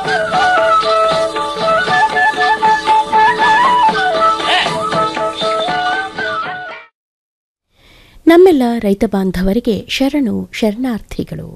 ನಮ್ಮೆಲ್ಲ ರೈತ ಬಾಂಧವರಿಗೆ ಶರಣು ಶರಣಾರ್ಥಿಗಳು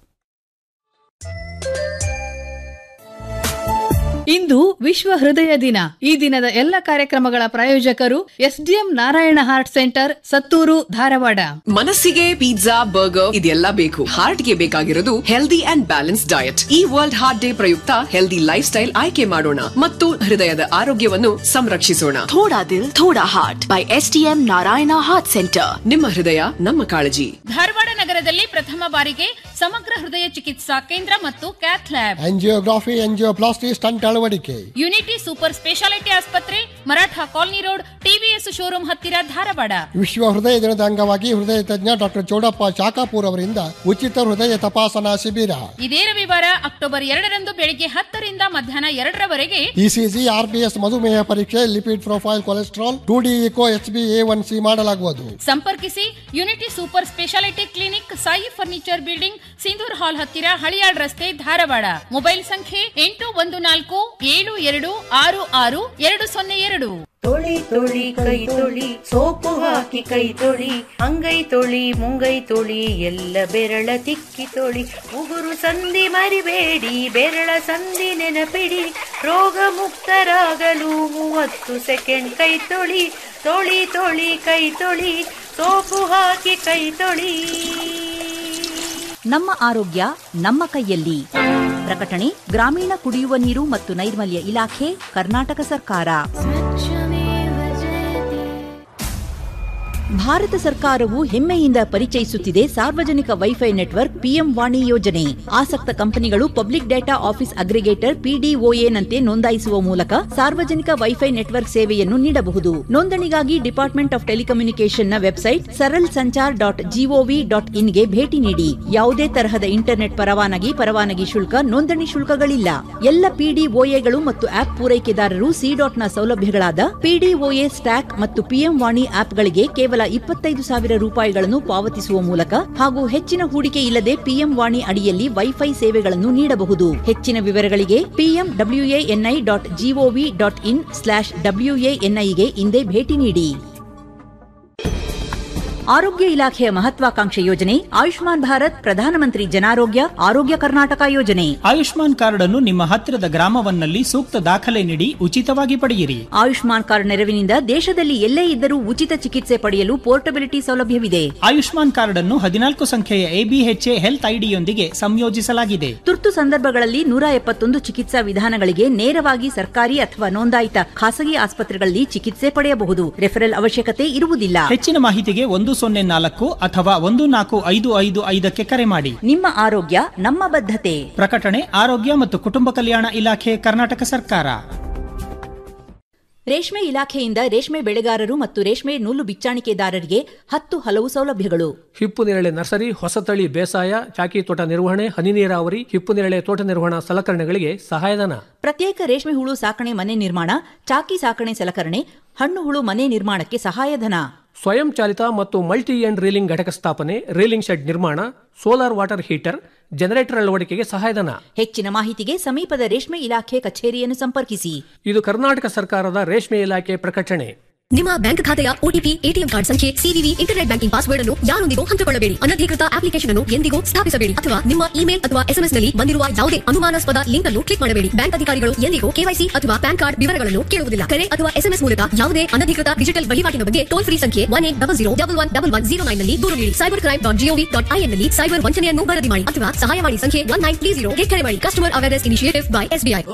ಇಂದು ವಿಶ್ವ ಹೃದಯ ದಿನ ಈ ದಿನದ ಎಲ್ಲ ಕಾರ್ಯಕ್ರಮಗಳ ಪ್ರಾಯೋಜಕರು SDM Narayana heart centre Sattur Dharwad ಮನಸ್ಸಿಗೆ ಪಿಜ್ಜಾ ಬರ್ಗರ್ ಇದೆಲ್ಲ ಬೇಕು ಹಾರ್ಟ್ಗೆ ಬೇಕಾಗಿರೋದು ಹೆಲ್ದಿ ಅಂಡ್ ಬ್ಯಾಲೆನ್ಸ್ ಡಯಟ್ ಈ ವರ್ಲ್ಡ್ ಹಾರ್ಟ್ ಡೇ ಪ್ರಯುಕ್ತ ಹೆಲ್ದಿ ಲೈಫ್ ಸ್ಟೈಲ್ ಆಯ್ಕೆ ಮಾಡೋಣ ಮತ್ತು ಹೃದಯದ ಆರೋಗ್ಯವನ್ನು ಸಂರಕ್ಷಿಸೋಣ थोड़ा दिल थोड़ा heart by STM Narayana heart centre ನಿಮ್ಮ ಹೃದಯ ನಮ್ಮ ಕಾಳಜಿ ಧಾರವಾಡ ನಗರದಲ್ಲಿ ಪ್ರಥಮ ಬಾರಿಗೆ ಸಮಗ್ರ ಹೃದಯ ಚಿಕಿತ್ಸಾ ಕೇಂದ್ರ ಮತ್ತು cath lab angiography angioplasty stent ಅಳವಡಿಕೆ ಯುನಿಟಿ ಸೂಪರ್ ಸ್ಪೆಷಾಲಿಟಿ ಆಸ್ಪತ್ರೆ Maratha colony road TVS showroom ಹತ್ತಿರ ಧಾರವಾಡ ವಿಶ್ವ ಹೃದಯ ದಿನದ ಅಂಗವಾಗಿ ಹೃದಯ ತಜ್ಞ ಡಾಕ್ಟರ್ ಚೌಡಪ್ಪ ಶಾಖಾಪೂರ್ ಅವರಿಂದ ಉಚಿತ ಹೃದಯ ತಪಾಸಣಾ ಶಿಬಿರ ಇದೇ ರವಿವಾರ ಅಕ್ಟೋಬರ್ ಎರಡರಂದು ಬೆಳಿಗ್ಗೆ ಹತ್ತರಿಂದ ಮಧ್ಯಾಹ್ನ ಎರಡರವರೆಗೆ ಇಸಿಜಿ ಆರ್ಬಿಎಸ್ ಮಧುಮೇಹ ಪರೀಕ್ಷೆ lipid profile cholesterol two D echo H B A one C ಮಾಡಲಾಗುವುದು ಸಂಪರ್ಕಿಸಿ unity super speciality clinic Sai furniture building Sindhoor hall ಹತ್ತಿರ ಹಳಿಯಾಳ್ ರಸ್ತೆ ಧಾರವಾಡ ಮೊಬೈಲ್ ಸಂಖ್ಯೆ ಎಂಟು ಒಂದು ನಾಲ್ಕು ಏಳು ಎರಡು ಆರು ಆರು ಎರಡು ಸೊನ್ನೆ ಎರಡು ತೊಳಿ ತೊಳಿ ಕೈ ತೊಳಿ ಸೋಪು ಹಾಕಿ ಕೈ ತೊಳಿ ಅಂಗೈ ತೊಳಿ ಮುಂಗೈ ತೊಳಿ ಎಲ್ಲ ಬೆರಳ ತಿಕ್ಕಿ ತೊಳಿ ಉಗುರು ಸಂಧಿ ಮರಿಬೇಡಿ ಬೆರಳ ಸಂಧಿ ನೆನಪಿಡಿ ರೋಗ ಮುಕ್ತರಾಗಲು ಮೂವತ್ತು ಸೆಕೆಂಡ್ ಕೈ ತೊಳಿ ತೊಳಿ ತೊಳಿ ಕೈ ತೊಳಿ ಸೋಪು ಹಾಕಿ ಕೈ ತೊಳಿ ನಮ್ಮ ಆರೋಗ್ಯ ನಮ್ಮ ಕೈಯಲ್ಲಿ ಪ್ರಕಟಣೆ ಗ್ರಾಮೀಣ ಕುಡಿಯುವ ನೀರು ಮತ್ತು ನೈರ್ಮಲ್ಯ ಇಲಾಖೆ ಕರ್ನಾಟಕ ಸರ್ಕಾರ ಭಾರತ ಸರ್ಕಾರವು ಹೆಮ್ಮೆಯಿಂದ ಪರಿಚಯಿಸುತ್ತಿದೆ ಸಾರ್ವಜನಿಕ ವೈಫೈ ನೆಟ್ವರ್ಕ್ ಪಿಎಂ ವಾಣಿ ಯೋಜನೆ ಆಸಕ್ತ ಕಂಪನಿಗಳು ಪಬ್ಲಿಕ್ ಡೇಟಾ ಆಫೀಸ್ ಅಗ್ರಿಗೇಟರ್ ಪಿಡಿಒಎನಂತೆ ನೋಂದಾಯಿಸುವ ಮೂಲಕ ಸಾರ್ವಜನಿಕ ವೈಫೈ ನೆಟ್ವರ್ಕ್ ಸೇವೆಯನ್ನು ನೀಡಬಹುದು ನೋಂದಣಿಗಾಗಿ ಡಿಪಾರ್ಟ್ಮೆಂಟ್ ಆಫ್ ಟೆಲಿಕಮ್ಯುನಿಕೇಷನ್ನ website Saral Sanchar dot GOV dot ಇನ್ಗೆ ಭೇಟಿ ನೀಡಿ ಯಾವುದೇ ತರಹದ ಇಂಟರ್ನೆಟ್ ಪರವಾನಗಿ ಪರವಾನಗಿ ಶುಲ್ಕ ನೋಂದಣಿ ಶುಲ್ಕಗಳಿಲ್ಲ ಎಲ್ಲ ಪಿಡಿಒಎಗಳು ಮತ್ತು ಆಪ್ ಪೂರೈಕೆದಾರರು ಸಿ ಡಾಟ್ನ ಸೌಲಭ್ಯಗಳಾದ ಪಿಡಿಒಎ ಸ್ಟ್ಯಾಕ್ ಮತ್ತು ಪಿಎಂ ವಾಣಿ ಆಪ್ಗಳಿಗೆ ಕೇವಲ ಇಪ್ಪತ್ತೈದು ಸಾವಿರ ರೂಪಾಯಿಗಳನ್ನು ಪಾವತಿಸುವ ಮೂಲಕ ಹಾಗೂ ಹೆಚ್ಚಿನ ಹೂಡಿಕೆ ಇಲ್ಲದೆ ಪಿಎಂ ವಾಣಿ ಅಡಿಯಲ್ಲಿ ವೈಫೈ ಸೇವೆಗಳನ್ನು ನೀಡಬಹುದು ಹೆಚ್ಚಿನ ವಿವರಗಳಿಗೆ PM WANI dot GOV dot in slash ಡಬ್ಲ್ಯೂಎಎನ್ಐಗೆ ಇಂದೇ ಭೇಟಿ ನೀಡಿ ಆರೋಗ್ಯ ಇಲಾಖೆಯ ಮಹತ್ವಾಕಾಂಕ್ಷೆ ಯೋಜನೆ ಆಯುಷ್ಮಾನ್ ಭಾರತ್ ಪ್ರಧಾನಮಂತ್ರಿ ಜನಾರೋಗ್ಯ ಆರೋಗ್ಯ ಕರ್ನಾಟಕ ಯೋಜನೆ ಆಯುಷ್ಮಾನ್ ಕಾರ್ಡ್ ಅನ್ನು ನಿಮ್ಮ ಹತ್ತಿರದ ಗ್ರಾಮವನ್ನಲ್ಲಿ ಸೂಕ್ತ ದಾಖಲೆ ನೀಡಿ ಉಚಿತವಾಗಿ ಪಡೆಯಿರಿ ಆಯುಷ್ಮಾನ್ ಕಾರ್ಡ್ ನೆರವಿನಿಂದ ದೇಶದಲ್ಲಿ ಎಲ್ಲೇ ಇದ್ದರೂ ಉಚಿತ ಚಿಕಿತ್ಸೆ ಪಡೆಯಲು ಪೋರ್ಟಬಿಲಿಟಿ ಸೌಲಭ್ಯವಿದೆ ಆಯುಷ್ಮಾನ್ ಕಾರ್ಡ್ ಅನ್ನು ಹದಿನಾಲ್ಕು ಸಂಖ್ಯೆಯ ಎಬಿಎಚ್ಎ ಹೆಲ್ತ್ ಐಡಿಯೊಂದಿಗೆ ಸಂಯೋಜಿಸಲಾಗಿದೆ ತುರ್ತು ಸಂದರ್ಭಗಳಲ್ಲಿ ನೂರ ಎಪ್ಪತ್ತೊಂದು ಚಿಕಿತ್ಸಾ ವಿಧಾನಗಳಿಗೆ ನೇರವಾಗಿ ಸರ್ಕಾರಿ ಅಥವಾ ನೋಂದಾಯಿತ ಖಾಸಗಿ ಆಸ್ಪತ್ರೆಗಳಲ್ಲಿ ಚಿಕಿತ್ಸೆ ಪಡೆಯಬಹುದು ರೆಫರಲ್ ಅವಶ್ಯಕತೆ ಇರುವುದಿಲ್ಲ ಹೆಚ್ಚಿನ ಮಾಹಿತಿಗೆ ಒಂದು ಸೊನ್ನೆ ನಾಲ್ಕು ಅಥವಾ ಒಂದು ನಾಲ್ಕು ಐದು ಐದು ಐದಕ್ಕೆ ಕರೆ ಮಾಡಿ ನಿಮ್ಮ ಆರೋಗ್ಯ ನಮ್ಮ ಬದ್ಧತೆ ಪ್ರಕಟಣೆ ಆರೋಗ್ಯ ಮತ್ತು ಕುಟುಂಬ ಕಲ್ಯಾಣ ಇಲಾಖೆ ಕರ್ನಾಟಕ ಸರ್ಕಾರ ರೇಷ್ಮೆ ಇಲಾಖೆಯಿಂದ ರೇಷ್ಮೆ ಬೆಳೆಗಾರರು ಮತ್ತು ರೇಷ್ಮೆ ನೂಲು ಬಿಚ್ಚಾಣಿಕೆದಾರರಿಗೆ ಹತ್ತು ಹಲವು ಸೌಲಭ್ಯಗಳು ಹಿಪ್ಪು ನೇರಳೆ ನರ್ಸರಿ ಹೊಸತಳಿ ಬೇಸಾಯ ಚಾಕಿ ತೋಟ ನಿರ್ವಹಣೆ ಹನಿ ನೀರಾವರಿ ಹಿಪ್ಪು ನೇರಳೆ ತೋಟ ನಿರ್ವಹಣಾ ಸಲಕರಣೆಗಳಿಗೆ ಸಹಾಯಧನ ಪ್ರತ್ಯೇಕ ರೇಷ್ಮೆ ಹುಳು ಸಾಕಣೆ ಮನೆ ನಿರ್ಮಾಣ ಚಾಕಿ ಸಾಕಣೆ ಸಲಕರಣೆ ಹಣ್ಣು ಹುಳು ಮನೆ ನಿರ್ಮಾಣಕ್ಕೆ ಸಹಾಯಧನ ಸ್ವಯಂ ಚಾಲಿತ ಮತ್ತು ಮಲ್ಟಿ ಎಂಡ್ ರೀಲಿಂಗ್ ಘಟಕ ಸ್ಥಾಪನೆ ರೀಲಿಂಗ್ ಶೆಡ್ ನಿರ್ಮಾಣ ಸೋಲಾರ್ ವಾಟರ್ ಹೀಟರ್ ಜನರೇಟರ್ ಅಳವಡಿಕೆಗೆ ಸಹಾಯಧನ ಹೆಚ್ಚಿನ ಮಾಹಿತಿಗೆ ಸಮೀಪದ ರೇಷ್ಮೆ ಇಲಾಖೆ ಕಚೇರಿಯನ್ನು ಸಂಪರ್ಕಿಸಿ ಇದು ಕರ್ನಾಟಕ ಸರ್ಕಾರದ ರೇಷ್ಮೆ ಇಲಾಖೆ ಪ್ರಕಟಣೆ ನಿಮ್ಮ ಬ್ಯಾಂಕ್ ಖಾತೆಯ ಒಟಿಪಿ ಎಟಿಎಂ ಕಾರ್ಡ್ ಸಂಖ್ಯೆ ಸಿವಿವಿ ಇಂಟರ್ನೆಟ್ ಬ್ಯಾಂಕಿಂಗ್ ಪಾಸ್ವರ್ಡ್ ಅನ್ನು ಯಾರೊಂದಿಗೂ ಹಂಚಿಕೊಳ್ಳಬೇಡಿ ಅನಧಿಕೃತ ಅಪ್ಲಿಕೇಶನ್ ಅನ್ನು ಎಂದಿಗೂ ಸ್ಥಾಪಿಸಬೇಡಿ ಅಥವಾ ನಿಮ್ಮ ಇಮೇಲ್ ಅಥವಾ ಎಸ್ಎಂಎಸ್ ನಲ್ಲಿ ಬಂದಿರುವ ಯಾವುದೇ ಅನುಮಾನಾಸ್ಪದ ಲಿಂಕ್ ಅನ್ನು ಕ್ಲಿಕ್ ಮಾಡಬೇಡಿ ಬ್ಯಾಂಕ್ ಅಧಿಕಾರಿಗಳು ಎಂದಿಗೂ ಕೆವೈಸಿ ಅಥವಾ ಪ್ಯಾನ್ ಕಾರ್ಡ್ ವಿವರಗಳನ್ನು ಕೇಳುವುದಿಲ್ಲ ಕರೆ ಅಥವಾ ಎಸ್ಎಂಎಸ್ ಮೂಲಕ ಯಾವುದೇ ಅನಧಿಕೃತ ಡಿಜಿಟಲ್ ವಹಿವಾಟಿನ ಬಗ್ಗೆ ಟೋಲ್ ಫ್ರೀ ಸಂಖ್ಯೆ one eight double zero double one double one zero nine ನಲ್ಲಿ ದೂರು ನೀಡಿ cyber crime dot GOV dot IN ನಲ್ಲಿ ಸೈಬರ್ ವಂಚನೆಯನ್ನು ವರದಿ ಮಾಡಿ ಅಥವಾ ಸಹಾಯವಾಣಿ ಸಂಖ್ಯೆ ಒನ್ ನೈನ್ ತ್ರೀ ಜೀರೋ ಕರೆ ಮಾಡಿ customer awareness initiative by SBI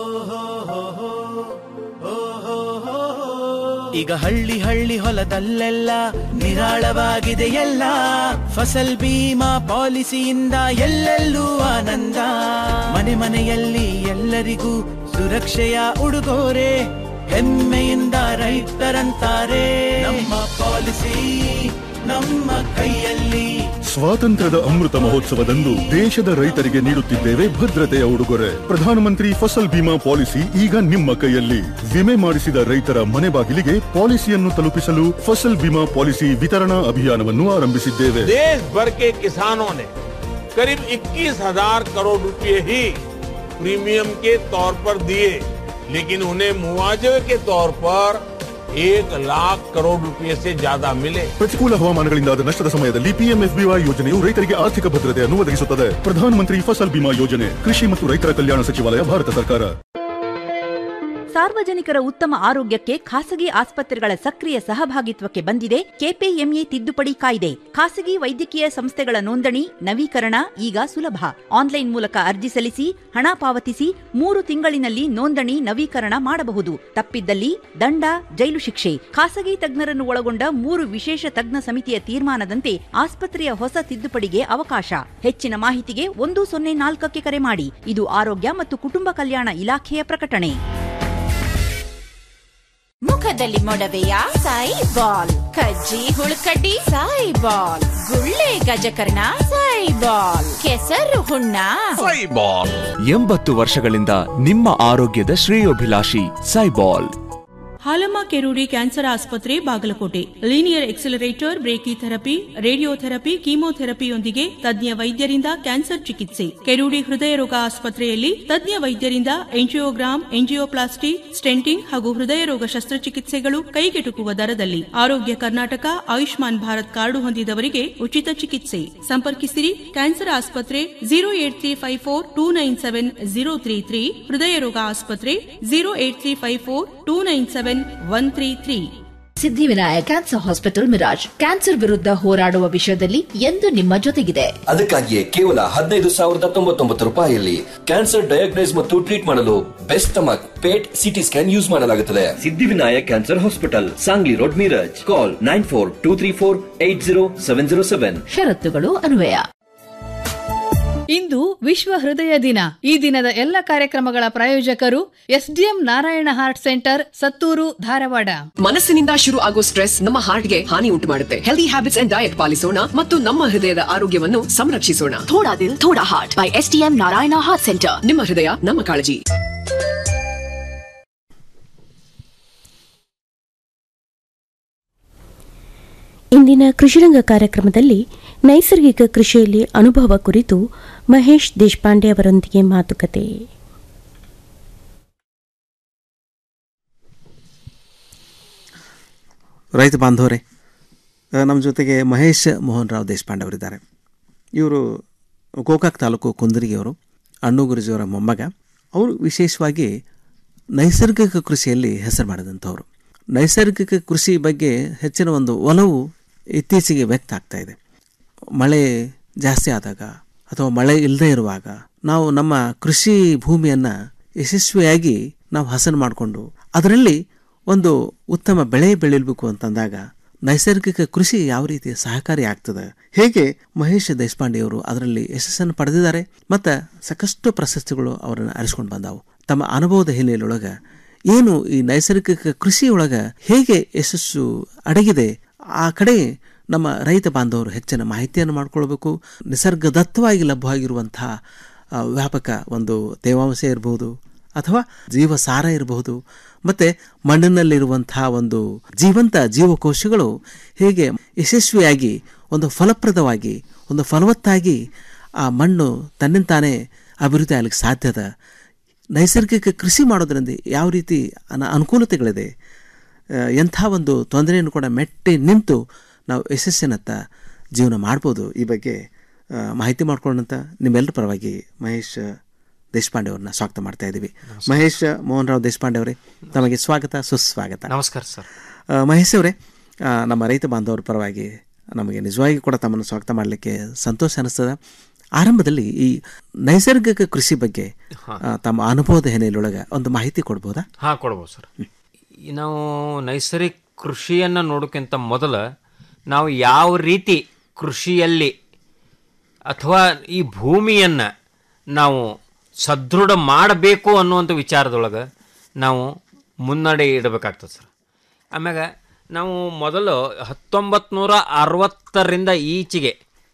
ಈಗ ಹಳ್ಳಿ ಹಳ್ಳಿ ಹೊಲದಲ್ಲೆಲ್ಲ ನಿರಾಳವಾಗಿದೆ ಎಲ್ಲ ಫಸಲ್ ಬೀಮಾ ಪಾಲಿಸಿಯಿಂದ ಎಲ್ಲೆಲ್ಲೂ ಆನಂದ ಮನೆ ಮನೆಯಲ್ಲಿ ಎಲ್ಲರಿಗೂ ಸುರಕ್ಷೆಯ ಉಡುಗೊರೆ ಹೆಮ್ಮೆಯಿಂದ ರೈತರಂತಾರೆ ನಮ್ಮ ಪಾಲಿಸಿ ನಮ್ಮ ಕೈಯಲ್ಲಿ ಸ್ವಾತಂತ್ರ್ಯದ ಅಮೃತ ಮಹೋತ್ಸವದಂದು ದೇಶದ ರೈತರಿಗೆ ನೀಡುತ್ತಿದ್ದೇವೆ ಭದ್ರತೆಯ ಉಡುಗೊರೆ ಪ್ರಧಾನಮಂತ್ರಿ ಫಸಲ್ ಬಿಮಾ ಪಾಲಿಸಿ ಈಗ ನಿಮ್ಮ ಕೈಯಲ್ಲಿ ವಿಮೆ ಮಾಡಿಸಿದ ರೈತರ ಮನೆ ಬಾಗಿಲಿಗೆ ಪಾಲಿಸಿಯನ್ನು ತಲುಪಿಸಲು ಫಸಲ್ ಬಿಮಾ ಪಾಲಿಸಿ ವಿತರಣಾ ಅಭಿಯಾನವನ್ನು ಆರಂಭಿಸಿದ್ದೇವೆ देश भर के किसानों ने करीब 21 हजार करोड़ रुपए ही प्रीमियम के तौर पर दिए लेकिन उन्हें मुआवजे के तौर पर एक लाख करोड़ रुपए से ज्यादा मिले ಪ್ರತಿಕೂಲ ಹವಾಮಾನಗಳಿಂದಾದ ನಷ್ಟದ ಸಮಯದಲ್ಲಿ ಪಿಎಂಎಫ್ಬಿವೈ ಯೋಜನೆಯು ರೈತರಿಗೆ ಆರ್ಥಿಕ ಭದ್ರತೆಯನ್ನು ಒದಗಿಸುತ್ತದೆ ಪ್ರಧಾನಮಂತ್ರಿ ಫಸಲ್ ಬಿಮಾ ಯೋಜನೆ ಕೃಷಿ ಮತ್ತು ರೈತರ ಕಲ್ಯಾಣ ಸಚಿವಾಲಯ ಭಾರತ ಸರ್ಕಾರ ಸಾರ್ವಜನಿಕರ ಉತ್ತಮ ಆರೋಗ್ಯಕ್ಕೆ ಖಾಸಗಿ ಆಸ್ಪತ್ರೆಗಳ ಸಕ್ರಿಯ ಸಹಭಾಗಿತ್ವಕ್ಕೆ ಬಂದಿದೆ ಕೆಪಿಎಂಇ ತಿದ್ದುಪಡಿ ಕಾಯ್ದೆ ಖಾಸಗಿ ವೈದ್ಯಕೀಯ ಸಂಸ್ಥೆಗಳ ನೋಂದಣಿ ನವೀಕರಣ ಈಗ ಸುಲಭ ಆನ್ಲೈನ್ ಮೂಲಕ ಅರ್ಜಿ ಸಲ್ಲಿಸಿ ಹಣ ಪಾವತಿಸಿ ಮೂರು ತಿಂಗಳಿನಲ್ಲಿ ನೋಂದಣಿ ನವೀಕರಣ ಮಾಡಬಹುದು ತಪ್ಪಿದ್ದಲ್ಲಿ ದಂಡ ಜೈಲು ಶಿಕ್ಷೆ ಖಾಸಗಿ ತಜ್ಞರನ್ನು ಒಳಗೊಂಡ ಮೂರು ವಿಶೇಷ ತಜ್ಞ ಸಮಿತಿಯ ತೀರ್ಮಾನದಂತೆ ಆಸ್ಪತ್ರೆಯ ಹೊಸ ತಿದ್ದುಪಡಿಗೆ ಅವಕಾಶ ಹೆಚ್ಚಿನ ಮಾಹಿತಿಗೆ ಒಂದು ಸೊನ್ನೆ ನಾಲ್ಕಕ್ಕೆ ಕರೆ ಮಾಡಿ ಇದು ಆರೋಗ್ಯ ಮತ್ತು ಕುಟುಂಬ ಕಲ್ಯಾಣ ಇಲಾಖೆಯ ಪ್ರಕಟಣೆ ಮುಖದಲ್ಲಿ ಮೊಡವೆಯ ಸಾಯಿ ಬಾಲ್ ಕಜ್ಜಿ ಹುಳುಕಡ್ಡಿ ಸಾಯಿ ಬಾಲ್ ಗುಳ್ಳೆ ಗಜಕರ್ಣ ಸಾಯಿ ಬಾಲ್ ಕೆಸರು ಹುಣ್ಣ ಸೈಬಾಲ್ ಎಂಬತ್ತು ವರ್ಷಗಳಿಂದ ನಿಮ್ಮ ಆರೋಗ್ಯದ ಶ್ರೇಯೋಭಿಲಾಷಿ ಸೈಬಾಲ್ ಹಾಲಮ್ಮ ಕೆರೂಡಿ ಕ್ಯಾನ್ಸರ್ ಆಸ್ಪತ್ರೆ Bagalkote linear accelerator brachytherapy radiotherapy ಕೀಮೋಥೆರಪಿಯೊಂದಿಗೆ ತಜ್ಞ ವೈದ್ಯರಿಂದ ಕ್ಯಾನ್ಸರ್ ಚಿಕಿತ್ಸೆ ಕೆರೂಡಿ ಹೃದಯ ರೋಗ ಆಸ್ಪತ್ರೆಯಲ್ಲಿ ತಜ್ಞ ವೈದ್ಯರಿಂದ ಎಂಜಿಯೋಗ್ರಾಮ್ ಎಂಜಿಯೋಪ್ಲಾಸ್ಟಿ ಸ್ಟೆಂಟಿಂಗ್ ಹಾಗೂ ಹೃದಯ ರೋಗ ಶಸ್ತ್ರಚಿಕಿತ್ಸೆಗಳು ಕೈಗೆಟುಕುವ ದರದಲ್ಲಿ ಆರೋಗ್ಯ ಕರ್ನಾಟಕ ಆಯುಷ್ಮಾನ್ ಭಾರತ್ ಕಾರ್ಡು ಹೊಂದಿದವರಿಗೆ ಉಚಿತ ಚಿಕಿತ್ಸೆ ಸಂಪರ್ಕಿಸಿರಿ ಕ್ಯಾನ್ಸರ್ ಆಸ್ಪತ್ರೆ zero eight three five four two nine seven zero three three ಹೃದಯ ರೋಗ ಆಸ್ಪತ್ರೆ zero eight three five four two nine seven one three three Siddhivinayak cancer hospital Miraj cancer ವಿರುದ್ಧ ಹೋರಾಡುವ ವಿಷಯದಲ್ಲಿ ಎಂದು ನಿಮ್ಮ ಜೊತೆಗಿದೆ ಅದಕ್ಕಾಗಿಯೇ ಕೇವಲ ಹದಿನೈದು ಸಾವಿರದ ತೊಂಬತ್ತೊಂಬತ್ತು ರೂಪಾಯಿಯಲ್ಲಿ ಕ್ಯಾನ್ಸರ್ ಡಯಾಗ್ನೈಸ್ ಮತ್ತು ಟ್ರೀಟ್ ಮಾಡಲು best stomach PET CT scan use ಮಾಡಲಾಗುತ್ತದೆ Siddhivinayak cancer hospital Sangli road Miraj call nine four two three four eight zero seven zero seven ಷರತ್ತುಗಳು ಅನ್ವಯ ಇಂದು ವಿಶ್ವ ಹೃದಯ ದಿನ ಈ ದಿನದ ಎಲ್ಲ ಕಾರ್ಯಕ್ರಮಗಳ ಪ್ರಾಯೋಜಕರು SDM Narayana heart centre Sattur Dharwad ಮನಸ್ಸಿನಿಂದ ಶುರು ಆಗೋ ಸ್ಟ್ರೆಸ್ ನಮ್ಮ ಹಾರ್ಟ್ಗೆ ಹಾನಿ ಉಂಟು ಮಾಡುತ್ತೆ ಹೆಲ್ದಿ ಹ್ಯಾಬಿಟ್ಸ್ ಅಂಡ್ ಡಯಟ್ ಪಾಲಿಸೋಣ ಮತ್ತು ನಮ್ಮ ಹೃದಯದ ಆರೋಗ್ಯವನ್ನು ಸಂರಕ್ಷಿಸೋಣ ಥೋಡಾ ದಿಲ್ ಥೋಡಾ heart by STM Narayana heart centre ನಿಮ್ಮ ಹೃದಯ ನಮ್ಮ ಕಾಳಜಿ ಇಂದಿನ ಕೃಷಿರಂಗ ಕಾರ್ಯಕ್ರಮದಲ್ಲಿ ನೈಸರ್ಗಿಕ ಕೃಷಿಯಲ್ಲಿ ಅನುಭವ ಕುರಿತು ಮಹೇಶ್ ದೇಶಪಾಂಡೆ ಅವರೊಂದಿಗೆ ಮಾತುಕತೆ ರೈತ ಬಾಂಧವರೇ ನಮ್ಮ ಜೊತೆಗೆ ಮಹೇಶ್ ಮೋಹನ್ ರಾವ್ ದೇಶಪಾಂಡೆ ಅವರಿದ್ದಾರೆ ಇವರು ಗೋಕಾಕ್ ತಾಲೂಕು ಕುಂದರಿಗೆಯವರು ಅಣ್ಣು ಗುರುಜಿಯವರ ಮೊಮ್ಮಗ ಅವರು ವಿಶೇಷವಾಗಿ ನೈಸರ್ಗಿಕ ಕೃಷಿಯಲ್ಲಿ ಹೆಸರು ಮಾಡಿದಂಥವ್ರು ನೈಸರ್ಗಿಕ ಕೃಷಿ ಬಗ್ಗೆ ಹೆಚ್ಚಿನ ಒಂದು ಒಲವು ಇತ್ತೀಚೆಗೆ ವ್ಯಕ್ತ ಆಗ್ತಾ ಇದೆ ಮಳೆ ಜಾಸ್ತಿ ಆದಾಗ ಅಥವಾ ಮಳೆ ಇಲ್ಲದೆ ಇರುವಾಗ ನಾವು ನಮ್ಮ ಕೃಷಿ ಭೂಮಿಯನ್ನು ಯಶಸ್ವಿಯಾಗಿ ನಾವು ಹಸನು ಮಾಡಿಕೊಂಡು ಅದರಲ್ಲಿ ಒಂದು ಉತ್ತಮ ಬೆಳೆ ಬೆಳಿಬೇಕು ಅಂತಂದಾಗ ನೈಸರ್ಗಿಕ ಕೃಷಿ ಯಾವ ರೀತಿ ಸಹಕಾರಿ ಆಗ್ತದೆ ಹೇಗೆ ಮಹೇಶ್ ದೇಶಪಾಂಡೆಯವರು ಅದರಲ್ಲಿ ಯಶಸ್ಸನ್ನು ಪಡೆದಿದ್ದಾರೆ ಮತ್ತು ಸಾಕಷ್ಟು ಪ್ರಶಸ್ತಿಗಳು ಅವರನ್ನು ಅರಿಸ್ಕೊಂಡು ಬಂದಾವು ತಮ್ಮ ಅನುಭವದ ಹಿನ್ನೆಲೆಯೊಳಗೆ ಏನು ಈ ನೈಸರ್ಗಿಕ ಕೃಷಿಯೊಳಗೆ ಹೇಗೆ ಯಶಸ್ಸು ಅಡಗಿದೆ ಆ ಕಡೆ ನಮ್ಮ ರೈತ ಬಾಂಧವರು ಹೆಚ್ಚಿನ ಮಾಹಿತಿಯನ್ನು ಮಾಡಿಕೊಳ್ಬೇಕು ನಿಸರ್ಗದತ್ತವಾಗಿ ಲಭ್ಯವಾಗಿರುವಂತಹ ಆ, ವ್ಯಾಪಕ ಒಂದು ತೇವಾಂಶ ಇರಬಹುದು ಅಥವಾ ಜೀವಸಾರ ಇರಬಹುದು ಮತ್ತು ಮಣ್ಣಿನಲ್ಲಿರುವಂತಹ ಒಂದು ಜೀವಂತ ಜೀವಕೋಶಗಳು ಹೇಗೆ ಯಶಸ್ವಿಯಾಗಿ ಒಂದು ಫಲಪ್ರದವಾಗಿ ಒಂದು ಫಲವತ್ತಾಗಿ ಆ ಮಣ್ಣು ತನ್ನಿಂತಾನೇ ಅಭಿವೃದ್ಧಿ ಆಗಲಿಕ್ಕೆ ಸಾಧ್ಯದ ನೈಸರ್ಗಿಕ ಕೃಷಿ ಮಾಡೋದ್ರಿಂದ ಯಾವ ರೀತಿ ಅನ ಅನುಕೂಲತೆಗಳಿದೆ ಆ, ಎಂಥ ಒಂದು ತೊಂದರೆಯನ್ನು ಕೂಡ ಮೆಟ್ಟಿ ನಿಂತು ನಾವು ಯಶಸ್ಸಿನತ್ತ ಜೀವನ ಮಾಡ್ಬೋದು ಈ ಬಗ್ಗೆ ಆ, ಮಾಹಿತಿ ಮಾಡ್ಕೊಳ್ಳೋಂಥ ನಿಮ್ಮೆಲ್ಲರ ಪರವಾಗಿ ಮಹೇಶ್ ದೇಶಪಾಂಡೆ ಅವ್ರನ್ನ ಸ್ವಾಗತ ಮಾಡ್ತಾ ಇದ್ದೀವಿ ಮಹೇಶ್ ಮೋಹನ್ ರಾವ್ ದೇಶಪಾಂಡೆ ಅವರೇ ತಮಗೆ ಸ್ವಾಗತ ಸುಸ್ವಾಗತ ನಮಸ್ಕಾರ ಸರ್ ಆ, ಮಹೇಶ್ ಅವರೇ ಆ, ನಮ್ಮ ರೈತ ಬಾಂಧವರ ಪರವಾಗಿ ನಮಗೆ ನಿಜವಾಗಿ ಕೂಡ ತಮ್ಮನ್ನು ಸ್ವಾಗತ ಮಾಡಲಿಕ್ಕೆ ಸಂತೋಷ ಅನಿಸ್ತದ ಆರಂಭದಲ್ಲಿ ಈ ನೈಸರ್ಗಿಕ ಕೃಷಿ ಬಗ್ಗೆ ಆ, ತಮ್ಮ ಅನುಭವದ ಹಿನ್ನೆಲೆಯೊಳಗೆ ಒಂದು ಮಾಹಿತಿ ಕೊಡ್ಬೋದಾ ಹಾಂ ಕೊಡ್ಬೋದು ಸರ್ ಈ ನಾವು ನೈಸರ್ಗಿಕ ಕೃಷಿಯನ್ನು ನೋಡೋಕ್ಕಿಂತ ಮೊದಲು ನಾವು ಯಾವ ರೀತಿ ಕೃಷಿಯಲ್ಲಿ ಅಥವಾ ಈ ಭೂಮಿಯನ್ನು ನಾವು ಸದೃಢ ಮಾಡಬೇಕು ಅನ್ನುವಂಥ ವಿಚಾರದೊಳಗೆ ನಾವು ಮುನ್ನಡೆ ಇಡಬೇಕಾಗ್ತದೆ ಸರ್ ಆಮ್ಯಾಗ ನಾವು ಮೊದಲು ಹತ್ತೊಂಬತ್ತು ನೂರ ಅರವತ್ತರಿಂದ ಈಚೆಗೆ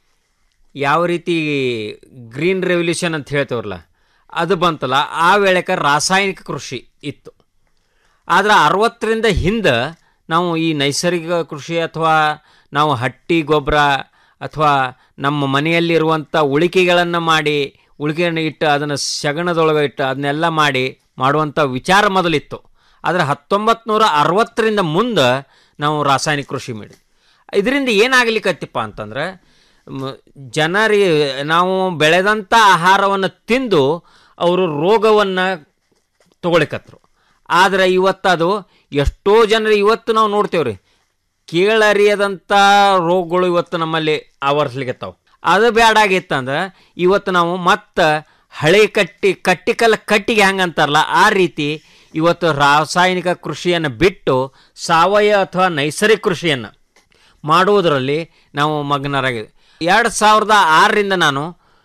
ಯಾವ ರೀತಿ ಗ್ರೀನ್ ರೆವಲ್ಯೂಷನ್ ಅಂತ ಹೇಳ್ತೇವಲ್ಲ ಅದು ಬಂತಲ್ಲ ಆ ವೇಳೆಗೆ ರಾಸಾಯನಿಕ ಕೃಷಿ ಇತ್ತು ಆದರೆ ಅರವತ್ತರಿಂದ ಹಿಂದೆ ನಾವು ಈ ನೈಸರ್ಗಿಕ ಕೃಷಿ ಅಥವಾ ನಾವು ಹಟ್ಟಿ ಗೊಬ್ಬರ ಅಥವಾ ನಮ್ಮ ಮನೆಯಲ್ಲಿರುವಂಥ ಉಳಿಕೆಗಳನ್ನು ಮಾಡಿ ಉಳಿಕೆಯನ್ನು ಇಟ್ಟು ಅದನ್ನು ಸಗಣದೊಳಗೆ ಇಟ್ಟು ಅದನ್ನೆಲ್ಲ ಮಾಡಿ ಮಾಡುವಂಥ ವಿಚಾರ ಮೊದಲಿತ್ತು ಆದರೆ ಹತ್ತೊಂಬತ್ತು ನೂರ ಅರವತ್ತರಿಂದ ಮುಂದೆ ನಾವು ರಾಸಾಯನಿಕ ಕೃಷಿ ಮಾಡಿ ಇದರಿಂದ ಏನಾಗಲಿಕ್ಕತ್ತಿಪ್ಪ ಅಂತಂದ್ರೆ ಮ- ಜನರಿಗೆ ನಾವು ಬೆಳೆದಂಥ ಆಹಾರವನ್ನು ತಿಂದು ಅವರು ರೋಗವನ್ನು ತಗೊಳಿಕತ್ರು ಆದರೆ ಇವತ್ತು ಅದು ಎಷ್ಟೋ ಜನರು ಇವತ್ತು ನಾವು ನೋಡ್ತೇವೆ ರೀ ಕೇಳರಿಯದಂಥ ರೋಗಗಳು ಇವತ್ತು ನಮ್ಮಲ್ಲಿ ಆವರಿಸ್ಲಿಕ್ಕತ್ತಾವ ಅದು ಬ್ಯಾಡಾಗಿತ್ತಂದ್ರೆ ಇವತ್ತು ನಾವು ಮತ್ತೆ ಹಳೆ ಕಟ್ಟಿ ಕಟ್ಟಿಕಲ್ಲ ಕಟ್ಟಿಗೆ ಹೆಂಗೆ ಅಂತಾರಲ್ಲ ಆ ರೀತಿ ಇವತ್ತು ರಾಸಾಯನಿಕ ಕೃಷಿಯನ್ನು ಬಿಟ್ಟು ಸಾವಯವ ಅಥವಾ ನೈಸರ್ಗಿಕ ಕೃಷಿಯನ್ನು ಮಾಡುವುದರಲ್ಲಿ ನಾವು ಮಗ್ನರಾಗಿದ್ವಿ ಎರಡು ಸಾವಿರದ ಆರರಿಂದ ನಾನು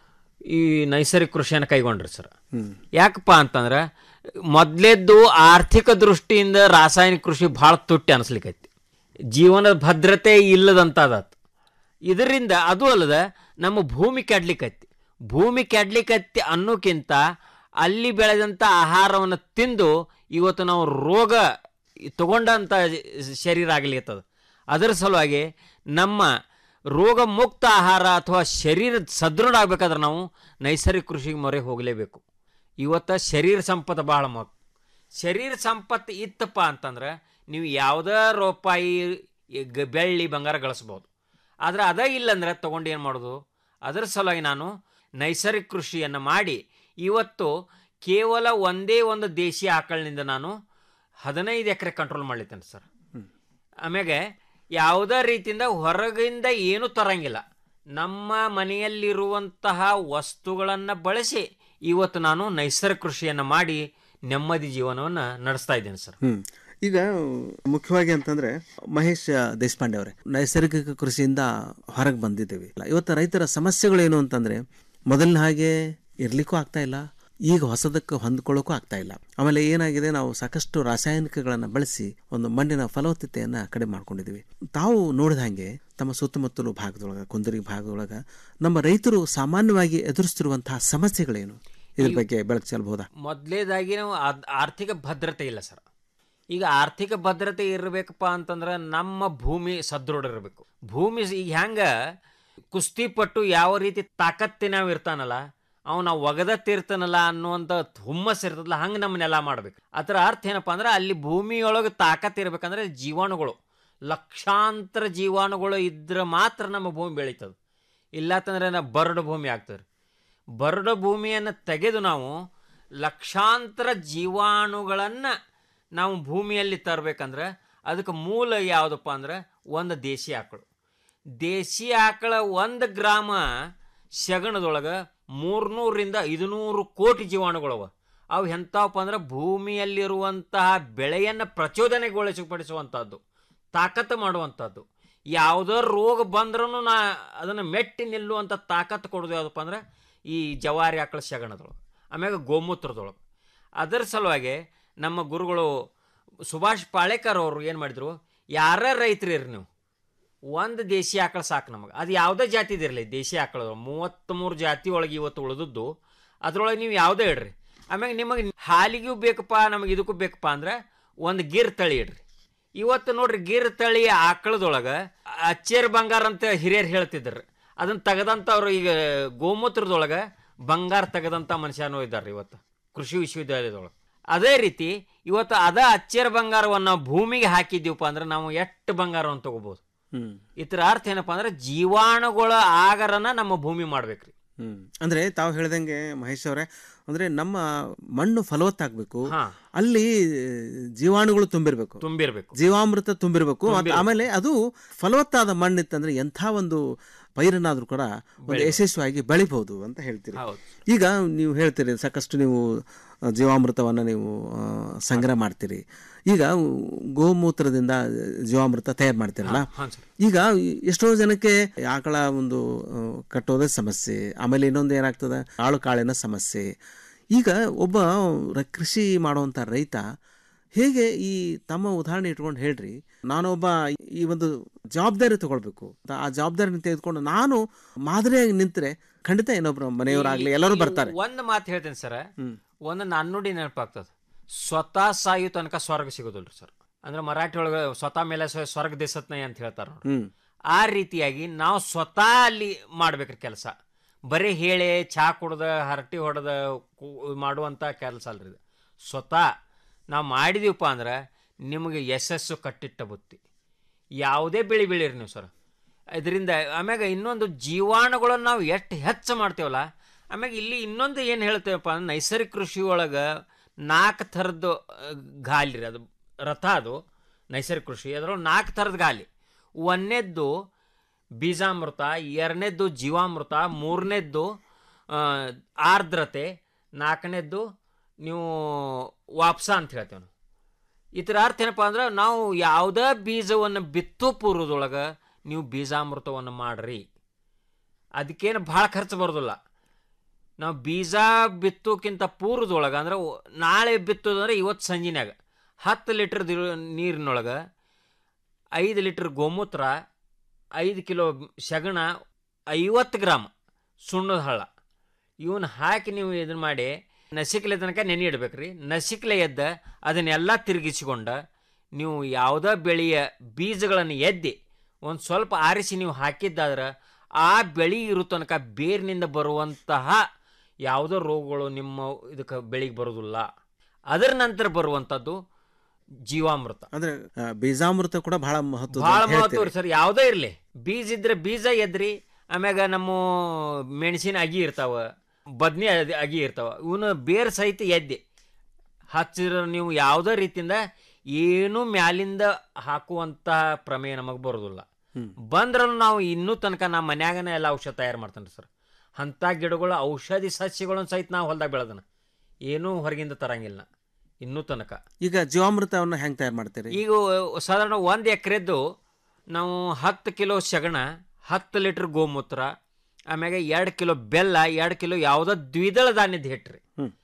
ಈ ನೈಸರ್ಗಿಕ ಕೃಷಿಯನ್ನು ಕೈಗೊಂಡ್ರಿ ಸರ್ ಯಾಕಪ್ಪ ಅಂತಂದ್ರೆ ಮೊದಲೇದ್ದು ಆರ್ಥಿಕ ದೃಷ್ಟಿಯಿಂದ ರಾಸಾಯನಿಕ ಕೃಷಿ ಭಾಳ ತುಟ್ಟಿ ಅನಿಸ್ಲಿಕ್ಕೈತಿ ಜೀವನದ ಭದ್ರತೆ ಇಲ್ಲದಂಥದ್ದು ಇದರಿಂದ ಅದು ಅಲ್ಲದೆ ನಮ್ಮ ಭೂಮಿ ಕೆಡ್ಲಿಕ್ಕೈತಿ ಭೂಮಿ ಕೆಡ್ಲಿಕ್ಕೈತಿ ಅನ್ನೋಕ್ಕಿಂತ ಅಲ್ಲಿ ಬೆಳೆದಂಥ ಆಹಾರವನ್ನು ತಿಂದು ಇವತ್ತು ನಾವು ರೋಗ ತಗೊಂಡಂಥ ಶರೀರ ಆಗ್ಲಿಕ್ಕತ್ತದ ಅದರ ಸಲುವಾಗಿ ನಮ್ಮ ರೋಗ ಮುಕ್ತ ಆಹಾರ ಅಥವಾ ಶರೀರ ಸದೃಢ ಆಗ್ಬೇಕಾದ್ರೆ ನಾವು ನೈಸರ್ಗಿಕ ಕೃಷಿಗೆ ಮೊರೆ ಹೋಗಲೇಬೇಕು ಇವತ್ತು ಶರೀರ ಸಂಪತ್ತು ಭಾಳ ಮಕ್ ಶರೀರ ಸಂಪತ್ತು ಇತ್ತಪ್ಪ ಅಂತಂದ್ರೆ ನೀವು ಯಾವುದೇ ರೂಪಾಯಿ ಈ ಗ- ಬೆಳ್ಳಿ ಬಂಗಾರ ಗಳಿಸ್ಬೋದು ಆದರೆ ಅದೇ ಇಲ್ಲಂದ್ರೆ ತೊಗೊಂಡು ಏನು ಮಾಡೋದು ಅದರ ಸಲುವಾಗಿ ನಾನು ನೈಸರ್ಗಿಕ ಕೃಷಿಯನ್ನು ಮಾಡಿ ಇವತ್ತು ಕೇವಲ ಒಂದೇ ಒಂದು ದೇಶಿ ಆಕಳಿನಿಂದ ನಾನು ಹದಿನೈದು ಎಕರೆ ಕಂಟ್ರೋಲ್ ಮಾಡ್ಲಿತ್ತೇನೆ ಸರ್ ಆಮ್ಯಾಗೆ ಯಾವುದೇ ರೀತಿಯಿಂದ ಹೊರಗಿಂದ ಏನೂ ತರಂಗಿಲ್ಲ ನಮ್ಮ ಮನೆಯಲ್ಲಿರುವಂತಹ ವಸ್ತುಗಳನ್ನು ಬಳಸಿ ಇವತ್ತು ನಾನು ನೈಸರ್ಗಿಕ ಕೃಷಿಯನ್ನು ಮಾಡಿ ನೆಮ್ಮದಿ ಜೀವನವನ್ನು ನಡೆಸ್ತಾ ಇದ್ದೇನೆ ಸರ್ ಹ್ಮ್ ಈಗ ಮುಖ್ಯವಾಗಿ ಅಂತಂದ್ರೆ ಮಹೇಶ್ ದೇಶಪಾಂಡೆ ಅವರೇ ನೈಸರ್ಗಿಕ ಕೃಷಿಯಿಂದ ಹೊರಗೆ ಬಂದಿದ್ದೇವೆ ಇವತ್ತು ರೈತರ ಸಮಸ್ಯೆಗಳೇನು ಅಂತಂದ್ರೆ ಮೊದಲಿನ ಹಾಗೆ ಇರ್ಲಿಕ್ಕೂ ಆಗ್ತಾ ಇಲ್ಲ ಈಗ ಹೊಸದಕ್ಕೆ ಹೊಂದ್ಕೊಳ್ಳೋಕ್ಕೂ ಆಗ್ತಾ ಇಲ್ಲ ಆಮೇಲೆ ಏನಾಗಿದೆ ನಾವು ಸಾಕಷ್ಟು ರಾಸಾಯನಿಕಗಳನ್ನು ಬಳಸಿ ಒಂದು ಮಣ್ಣಿನ ಫಲವತ್ತತೆಯನ್ನು ಕಡಿಮೆ ಮಾಡ್ಕೊಂಡಿದ್ದೀವಿ ತಾವು ನೋಡಿದ ಹಾಗೆ ತಮ್ಮ ಸುತ್ತಮುತ್ತಲು ಭಾಗದೊಳಗೆ ಕುಂದರಿ ಭಾಗದೊಳಗೆ ನಮ್ಮ ರೈತರು ಸಾಮಾನ್ಯವಾಗಿ ಎದುರಿಸ್ತಿರುವಂತಹ ಸಮಸ್ಯೆಗಳೇನು ಇದ್ರ ಬಗ್ಗೆ ಬೆಳಕು ಚೆಲ್ಬಹುದಾ ಮೊದಲೇದಾಗಿ ನಾವು ಆದ್- ಆರ್ಥಿಕ ಭದ್ರತೆ ಇಲ್ಲ ಸರ್ ಈಗ ಆರ್ಥಿಕ ಭದ್ರತೆ ಇರಬೇಕಪ್ಪ ಅಂತಂದ್ರೆ ನಮ್ಮ ಭೂಮಿ ಸದೃಢ ಇರಬೇಕು ಭೂಮಿ ಸ- ಈಗ ಹೆಂಗ ಕುಸ್ತಿ ಪಟ್ಟು ಯಾವ ರೀತಿ ತಾಕತ್ತಿನಾವ್ ಇರ್ತಾನಲ್ಲ ಅವನ ಒಗದ ತೀರ್ತಾನಲ್ಲ ಅನ್ನುವಂಥ ಹುಮ್ಮಸ್ ಇರ್ತದಲ್ಲ ಹಂಗೆ ನಮ್ಮನ್ನೆಲ್ಲ ಮಾಡ್ಬೇಕು ಅದರ ಅರ್ಥ ಏನಪ್ಪ ಅಂದ್ರೆ ಅಲ್ಲಿ ಭೂಮಿಯೊಳಗೆ ತಾಕತ್ ಇರ್ಬೇಕಂದ್ರೆ ಜೀವಾಣುಗಳು ಲಕ್ಷಾಂತರ ಜೀವಾಣುಗಳು ಇದ್ರೆ ಮಾತ್ರ ನಮ್ಮ ಭೂಮಿ ಬೆಳೀತದೆ ಇಲ್ಲಾತಂದ್ರೆ ನಾ ಬರಡು ಭೂಮಿ ಆಗ್ತದೆ ಬರಡು ಭೂಮಿಯನ್ನು ತೆಗೆದು ನಾವು ಲಕ್ಷಾಂತರ ಜೀವಾಣುಗಳನ್ನು ನಾವು ಭೂಮಿಯಲ್ಲಿ ತರಬೇಕಂದ್ರೆ ಅದಕ್ಕೆ ಮೂಲ ಯಾವುದಪ್ಪ ಅಂದ್ರೆ ಒಂದು ದೇಶಿ ಆಕಳು ದೇಶಿ ಆಕಳ ಒಂದು ಗ್ರಾಮ ಸಗಣದೊಳಗೆ ಮೂರ್ನೂರಿಂದ ಐದುನೂರು ಕೋಟಿ ಜೀವಾಣುಗಳವ ಅವು ಎಂಥವಪ್ಪ ಅಂದ್ರೆ ಭೂಮಿಯಲ್ಲಿರುವಂತಹ ಬೆಳೆಯನ್ನು ಪ್ರಚೋದನೆಗೊಳಿಸಪಡಿಸುವಂಥದ್ದು ತಾಕತ್ತು ಮಾಡುವಂಥದ್ದು ಯಾವುದೋ ರೋಗ ಬಂದ್ರೂ ನಾ ಅದನ್ನು ಮೆಟ್ಟಿ ನಿಲ್ಲುವಂಥ ತಾಕತ್ತು ಕೊಡೋದು ಯಾವುದಪ್ಪ ಅಂದ್ರೆ ಈ ಜವಾರಿ ಆಕಳ ಸಗಣದೊಳಗೆ ಆಮ್ಯಾಗ ಗೋಮೂತ್ರದೊಳಗೆ ಅದರ ಸಲುವಾಗಿ ನಮ್ಮ ಗುರುಗಳು ಸುಭಾಷ್ ಪಾಳೇಕರ್ ಅವರು ಏನು ಮಾಡಿದ್ರು ಯಾರ ರೈತರು ಇರ್ರಿ ನೀವು ಒಂದು ದೇಶಿ ಆಕಳ ಸಾಕು ನಮಗೆ ಅದು ಯಾವುದೇ ಜಾತಿದಿರಲಿ ದೇಶಿ ಆಕಳ ಮೂವತ್ತ್ಮೂರು ಜಾತಿ ಒಳಗೆ ಇವತ್ತು ಉಳಿದದ್ದು ಅದ್ರೊಳಗೆ ನೀವು ಯಾವುದೇ ಇಡ್ರಿ ಆಮ್ಯಾಗ ನಿಮಗೆ ಹಾಲಿಗೂ ಬೇಕಪ್ಪ ನಮಗೆ ಇದಕ್ಕೂ ಬೇಕಪ್ಪ ಅಂದ್ರೆ ಒಂದು ಗಿರ್ ತಳಿ ಇಡ್ರಿ ಇವತ್ತು ನೋಡ್ರಿ ಗಿರ್ ತಳಿ ಆಕಳದೊಳಗೆ ಅಚ್ಚೇರ್ ಬಂಗಾರ ಅಂತ ಹಿರಿಯರು ಹೇಳ್ತಿದ್ರು ಅದನ್ನು ತೆಗೆದಂಥವ್ರು ಈಗ ಗೋಮೂತ್ರದೊಳಗೆ ಬಂಗಾರ ತೆಗೆದಂಥ ಮನುಷ್ಯನೂ ಇದ್ದಾರೆ ಇವತ್ತು ಕೃಷಿ ವಿಶ್ವವಿದ್ಯಾಲಯದೊಳಗೆ ಅದೇ ರೀತಿ ಇವತ್ತು ಅದ ಅಚ್ಚೇರ ಬಂಗಾರವನ್ನು ಭೂಮಿಗೆ ಹಾಕಿದ್ದೀವಪ್ಪ ಅಂದ್ರೆ ನಾವು ಎಷ್ಟು ಬಂಗಾರವನ್ನು ತಗೋಬೋದು ಹ್ಮ್ ಇತರ ಅರ್ಥ ಏನಪ್ಪ ಅಂದ್ರೆ ಜೀವಾಣುಗಳ ಆಗರನ ನಮ್ಮ ಭೂಮಿ ಮಾಡ್ಬೇಕ್ರಿ ಹ್ಮ್ ಅಂದ್ರೆ ತಾವು ಹೇಳ್ದಂಗೆ ಮಹೇಶ್ ಅವರೇ ಅಂದ್ರೆ ನಮ್ಮ ಮಣ್ಣು ಫಲವತ್ತಾಗಬೇಕು ಅಲ್ಲಿ ಜೀವಾಣುಗಳು ತುಂಬಿರ್ಬೇಕು ತುಂಬಿರ್ಬೇಕು ಜೀವಾಮೃತ ತುಂಬಿರ್ಬೇಕು ಮತ್ತ್ ತುಂಬಿರ್ಬೇಕು. ಆಮೇಲೆ ಅದು ಫಲವತ್ತಾದ ಮಣ್ಣಿತ್ತಂದ್ರೆ ಎಂಥ ಒಂದು ಪೈರನ್ನಾದ್ರೂ ಕೂಡ ಒಂದು ಬೆಳಿಬೋದು. ಯಶಸ್ವಿಯಾಗಿ ಬೆಳಿಬಹುದು ಅಂತ ಹೇಳ್ತೀರಿ ಹೌದು. ಈಗ ನೀವು ಹೇಳ್ತೀರಿ ಸಾಕಷ್ಟು ನೀವು ಆ, ಜೀವಾಮೃತವನ್ನ ನೀವು ಆ, ಸಂಗ್ರಹ ಮಾಡ್ತೀರಿ ಈಗ ಗೋಮೂತ್ರದಿಂದ ಜೀವಾಮೃತ ತಯಾರು ಮಾಡ್ತೀರಲ್ಲ ಹಾ, ಸರ್. ಈಗ ಎಷ್ಟೋ ಜನಕ್ಕೆ ಆಕಳ ಒಂದು ಆ, ಕಟ್ಟೋದೇ ಸಮಸ್ಯೆ ಆಮೇಲೆ ಇನ್ನೊಂದು ಏನಾಗ್ತದೆ ಆಳು ಕಾಳಿನ ಸಮಸ್ಯೆ ಈಗ ಒಬ್ಬ ರ- ಕೃಷಿ ಮಾಡುವಂಥ ರೈತ ಹೇಗೆ ಈ ತಮ್ಮ ಉದಾಹರಣೆ ಇಟ್ಕೊಂಡು ಹೇಳ್ರಿ ನಾನೊಬ್ಬ ಈ ಒಂದು ಜವಾಬ್ದಾರಿ ತಗೊಳ್ಬೇಕು ಆ ಜವಾಬ್ದಾರಿ ತೆಗೆದುಕೊಂಡು ನಾನು ಮಾದರಿಯಾಗಿ ನಿಂತರೆ ಖಂಡಿತ ಇನ್ನೊಬ್ರು ಮನೆಯವರಾಗ್ಲಿ ಎಲ್ಲರೂ ಬರ್ತಾರೆ ಒಂದು ಮಾತು ಹೇಳ್ತೇನೆ ಸರ್ ಒಂದು ನನ್ನುಡಿ ನೆನಪಾಗ್ತದೆ ಸ್ವತಃ ಸಾಯು ತನಕ ಸ್ವರ್ಗ ಸಿಗೋದಿಲ್ರಿ ಸರ್ ಅಂದ್ರೆ ಮರಾಠಿ ಒಳಗೆ ಸ್ವತಃ ಮೇಲೆ ಸ್ವ- ಸ್ವರ್ಗ ದೇಸತ್ನಯ ಅಂತ ಹೇಳ್ತಾರೆ ನೋಡಿ ಹ್ಮ್ ಆ ರೀತಿಯಾಗಿ ನಾವು ಸ್ವತಃ ಅಲ್ಲಿ ಮಾಡ್ಬೇಕ್ರಿ ಕೆಲಸ ಬರೀ ಹೇಳಿ ಚಹಾ ಕುಡ್ದ ಹರಟಿ ಹೊಡೆದ ಕು- ಮಾಡುವಂಥ ಕೆಲಸ ಅಲ್ರಿ ಇದು ಸ್ವತಃ ನಾವು ಮಾಡಿದೀವಪ್ಪ ಅಂದ್ರೆ ನಿಮಗೆ ಯಶಸ್ಸು ಕಟ್ಟಿಟ್ಟ ಬುತ್ತಿ ಯಾವುದೇ ಬೆಳೆ ಬೆಳೀರಿ ನೀವು ಸರ್ ಇದರಿಂದ ಆಮ್ಯಾಗ ಇನ್ನೊಂದು ಜೀವಾಣುಗಳನ್ನು ನಾವು ಎಷ್ಟು ಹೆಚ್ಚು ಮಾಡ್ತೇವಲ್ಲ ಆಮ್ಯಾಗ ಇಲ್ಲಿ ಇನ್ನೊಂದು ಏನು ಹೇಳ್ತೇವಪ್ಪ ಅಂದ್ರೆ ನೈಸರ್ಗಿಕ ಕೃಷಿ ಒಳಗೆ ನಾಲ್ಕು ಥರದ್ದು ಅಹ್, ಗಾಲಿ ರೀ ಅದು ರಥ ಅದು ನೈಸರ್ಗಿಕ ಕೃಷಿ ಅದರೊಳಗೆ ನಾಲ್ಕು ಥರದ ಗಾಲಿ ಒಂದನೇದ್ದು ಬೀಜಾಮೃತ ಎರಡನೇದ್ದು ಜೀವಾಮೃತ ಮೂರನೇದ್ದು ಆ, ಆರ್ದ್ರತೆ ನಾಲ್ಕನೇದ್ದು ನೀವು ವಾಪ್ಸ ಅಂತ ಹೇಳ್ತೇವೆ ನಾವು ಇದರ ಅರ್ಥ ಏನಪ್ಪ ಅಂದ್ರೆ ನಾವು ಯಾವುದೇ ಬೀಜವನ್ನು ಬಿತ್ತು ಪೂರ್ವದೊಳಗೆ ನೀವು ಬೀಜಾಮೃತವನ್ನು ಮಾಡ್ರಿ ಅದಕ್ಕೇನು ಭಾಳ ಖರ್ಚು ಬರೋದಿಲ್ಲ ನಾವು ಬೀಜ ಬಿತ್ತೋಕ್ಕಿಂತ ಪೂರ್ವದೊಳಗೆ ಅಂದ್ರೆ ಒ- ನಾಳೆ ಬಿತ್ತೋದಂದ್ರೆ ಇವತ್ತು ಸಂಜಿನ್ಯಾಗ ಹತ್ತು ಲೀಟ್ರ್ ನೀರಿನೊಳಗೆ ಐದು ಲೀಟ್ರ್ ಗೋಮೂತ್ರ ಐದು ಕಿಲೋ ಸಗಣ ಐವತ್ತು ಗ್ರಾಮ್ ಸುಣ್ಣದ ಹಳ್ಳ ಇವನ್ನ ಹಾಕಿ ನೀವು ಇದನ್ನು ಮಾಡಿ ನಸಿಕ್ಲೆ ತನಕ ನೆನೆ ಇಡ್ಬೇಕ್ರಿ ನಸಿಕ್ಲೆ ಎದ್ದ ಅದನ್ನೆಲ್ಲ ತಿರುಗಿಸಿಕೊಂಡ ನೀವು ಯಾವುದೇ ಬೆಳೆಯ ಬೀಜಗಳನ್ನು ಎದ್ದಿ ಒಂದು ಸ್ವಲ್ಪ ಆರಿಸಿ ನೀವು ಹಾಕಿದ್ದಾದ್ರೆ ಆ ಬೆಳೆ ಇರೋ ತನಕ ಬೇರಿನಿಂದ ಬರುವಂತಹ ಯಾವುದೋ ರೋಗಗಳು ನಿಮ್ಮ ಇದಕ್ಕೆ ಬೆಳೆಗೆ ಬರೋದಿಲ್ಲ ಅದರ ನಂತರ ಬರುವಂಥದ್ದು ಜೀವಾಮೃತ ಅಂದ್ರೆ ಆ, ಬೀಜಾಮೃತ ಕೂಡ ಬಹಳ ಮಹತ್ವ ಭಾಳ ಮಹತ್ವ ರೀ ಸರ್ ಯಾವುದೇ ಇರಲಿ ಬೀಜ ಇದ್ರೆ ಬೀಜ ಎದ್ರಿ ಆಮ್ಯಾಗ ನಮ್ಮ ಮೆಣಸಿನ ಅಗಿ ಇರ್ತಾವ ಬದ್ನಿ ಅಗಿ- ಅಗಿ ಇರ್ತಾವ ಇವನು ಬೇರ್ ಸಹಿತ ಎದ್ದೆ ಹಚ್ಚಿರ ನೀವು ಯಾವುದೇ ರೀತಿಯಿಂದ ಏನು ಮ್ಯಾಲಿಂದ ಹಾಕುವಂತಹ ಪ್ರಮೇಯ ನಮಗೆ ಬರೋದಿಲ್ಲ ಬಂದ್ರೂ ನಾವು ಇನ್ನೂ ತನಕ ನಮ್ಮ ಮನ್ಯಾಗನೇ ಎಲ್ಲ ಔಷಧ ತಯಾರು ಮಾಡ್ತಾನೆ ಸರ್ ಅಂಥ ಗಿಡಗಳು ಔಷಧಿ ಸಸ್ಯಗಳನ್ನು ಸಹಿತ ನಾವು ಹೊಲ್ದಾಗ ಬೆಳೆದನ ಏನೂ ಹೊರಗಿಂದ ತರಂಗಿಲ್ಲ ಇನ್ನೂ ತನಕ ಈಗ ಜೀವಾಮೃತವನ್ನು ಹೆಂಗ್ ತಯಾರು ಮಾಡ್ತೀರಿ ಈಗ ಸಾಧಾರಣ ಒಂದು ಎಕರೆದ್ದು ನಾವು ಹತ್ತು ಕಿಲೋ ಸಗಣ ಹತ್ತು ಲೀಟ್ರ್ ಗೋಮೂತ್ರ ಆಮ್ಯಾಗ ಎರಡು ಕಿಲೋ ಬೆಲ್ಲ ಎರಡು ಕಿಲೋ ಯಾವುದೋ ದ್ವಿದಳ ಧಾನ್ಯದ ಹಿಟ್ರಿ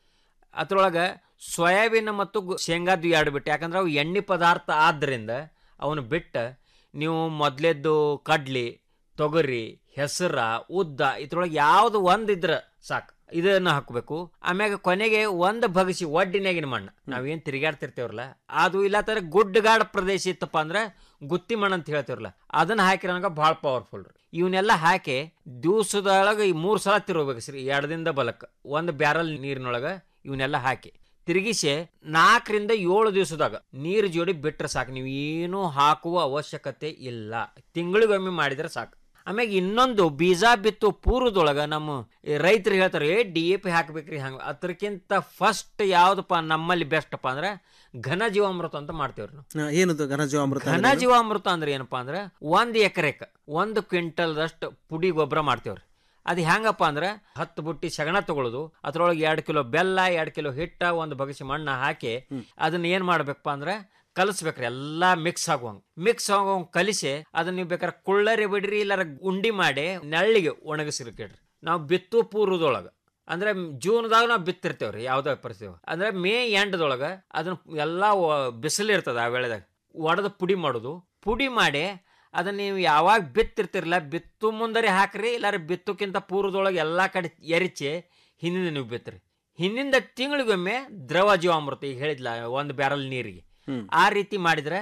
ಅದ್ರೊಳಗೆ ಸೋಯಾಬೀನ್ ಮತ್ತು ಗು- ಶೇಂಗಾದ್ದು ಎರಡು ಬಿಟ್ಟು ಯಾಕಂದ್ರೆ ಅವು ಎಣ್ಣೆ ಪದಾರ್ಥ ಆದ್ದರಿಂದ ಅವನು ಬಿಟ್ಟು ನೀವು ಮೊದಲೇದ್ದು ಕಡ್ಲಿ ತೊಗರಿ ಹೆಸರ ಉದ್ದ ಇದ್ರೊಳಗೆ ಯಾವುದು ಒಂದು ಇದ್ರೆ ಸಾಕು ಇದನ್ನು ಹಾಕಬೇಕು ಆಮ್ಯಾಗ ಕೊನೆಗೆ ಒಂದು ಬಗಸಿ ಒಡ್ಡಿನಾಗಿನ ಮಣ್ಣು ನಾವೇನು ತಿರುಗಾಡ್ತಿರ್ತೇವ್ರಲ್ಲ ಅದು ಇಲ್ಲತ್ತರ ಗುಡ್ಡಗಾಡ ಪ್ರದೇಶ ಇತ್ತಪ್ಪ ಅಂದ್ರೆ ಗುತ್ತಿ ಮಣ್ಣು ಅಂತ ಹೇಳ್ತೇವ್ರಲ್ಲ ಅದನ್ನ ಹಾಕಿರ ನನಗೆ ಭಾಳ ಪವರ್ಫುಲ್ ರೀ ಇವನ್ನೆಲ್ಲ ಹಾಕಿ ದಿವಸದೊಳಗೆ ಈ ಮೂರು ಸಲ ತಿರ್ಬೇಕು ಸರಿ ಎರಡದಿಂದ ಬಲಕ್ಕೆ ಒಂದು ಬ್ಯಾರಲ್ ನೀರಿನೊಳಗೆ ಇವನ್ನೆಲ್ಲ ಹಾಕಿ ತಿರುಗಿಸಿ ನಾಲ್ಕರಿಂದ ಏಳು ದಿವಸದಾಗ ನೀರು ಜೋಡಿ ಬಿಟ್ರೆ ಸಾಕು ನೀವು ಏನೂ ಹಾಕುವ ಅವಶ್ಯಕತೆ ಇಲ್ಲ ತಿಂಗಳಿಗೊಮ್ಮೆ ಮಾಡಿದ್ರೆ ಸಾಕು ಆಮ್ಯಾಗ ಇನ್ನೊಂದು ಬೀಜ ಬಿತ್ತು ಪೂರ್ವದೊಳಗೆ ನಮ್ಮ ರೈತರು ಹೇಳ್ತಾರೆ ಏ ಡಿ ಎ ಪಿ ಹಾಕ್ಬೇಕ್ರಿ ಹಂಗೆ ಅದಕ್ಕಿಂತ ಫಸ್ಟ್ ಯಾವುದಪ್ಪ ನಮ್ಮಲ್ಲಿ ಬೆಸ್ಟಪ್ಪ ಅಂದ್ರೆ ಘನ ಜೀವಾಮೃತ ಅಂತ ಮಾಡ್ತೇವ್ರಿ ನಾವು ಆ, ಏನದು ಘನ ಜೀವಾಮೃತ ಘನ ಅಂದ್ರೆ ಏನು? ಜೀವಾಮೃತ ಅಂದ್ರೆ ಏನಪ್ಪಾ ಅಂದ್ರೆ ಒಂದು ಎಕರೆಕ್ ಒಂದು ಕ್ವಿಂಟಲ್ದಷ್ಟು ಪುಡಿ ಗೊಬ್ಬರ ಮಾಡ್ತೇವ್ರಿ ಅದು ಹೆಂಗಪ್ಪ ಅಂದ್ರೆ ಹತ್ತು ಬುಟ್ಟಿ ಸಗಣ ತಗೊಳ್ಳೋದು ಅದ್ರೊಳಗೆ ಎರಡು ಕಿಲೋ ಬೆಲ್ಲ ಎರಡು ಕಿಲೋ ಹಿಟ್ಟ ಒಂದು ಬಗಸಿ ಮಣ್ಣ ಹಾಕಿ ಅದನ್ನ ಏನ್ ಮಾಡ್ಬೇಕಪ್ಪ ಅಂದ್ರೆ ಕಲಿಸ್ಬೇಕ್ರಿ ಎಲ್ಲಾ ಮಿಕ್ಸ್ ಆಗುವಂಗ ಮಿಕ್ಸ್ ಆಗುವಂಗ ಕಲಿಸಿ ಅದನ್ನ ನೀವು ಬೇಕಾದ್ರೆ ಕುಳ್ಳರಿ ಬಿಡ್ರಿ ಇಲ್ಲಾರ ಉಂಡಿ ಮಾಡಿ ನೆಳ್ಳಿಗೆ ಒಣಗಿಸಿರ್ಕಿಡ್ರಿ ನಾವು ಬಿತ್ತು ಪೂರ್ವದೊಳಗೆ ಅಂದ್ರೆ ಜೂನ್ದಾಗ ನಾವು ಬಿತ್ತಿರ್ತೇವ್ರಿ ಯಾವ್ದೋ ಪರಿಸ್ಥಿತಿ ಅಂದ್ರೆ ಮೇ ಎಂಟದೊಳಗೆ ಅದನ್ನ ಎಲ್ಲ ಬಿಸಿಲು ಇರ್ತದ ಆ ವೇಳೆದಾಗ ಒಡೆದು ಪುಡಿ ಮಾಡೋದು ಪುಡಿ ಮಾಡಿ ಅದನ್ನ ನೀವು ಯಾವಾಗ ಬಿತ್ತಿರ್ತಿರಲ್ಲ ಬಿತ್ತು ಮುಂದರೆ ಹಾಕ್ರಿ ಇಲ್ಲಾರ ಬಿತ್ತಕ್ಕಿಂತ ಪೂರ್ವದೊಳಗೆ ಎಲ್ಲ ಕಡೆ ಎರಿಚಿ ಹಿಂದಿಂದ ನೀವು ಬಿತ್ತರಿ ಹಿಂದಿಂದ ತಿಂಗಳಿಗೊಮ್ಮೆ ದ್ರವ ಜೀವಾಮೃತ ಈಗ ಹೇಳಿದ್ಲ ಒಂದು ಬ್ಯಾರಲ್ ನೀರಿಗೆ ಆ ರೀತಿ ಮಾಡಿದ್ರೆ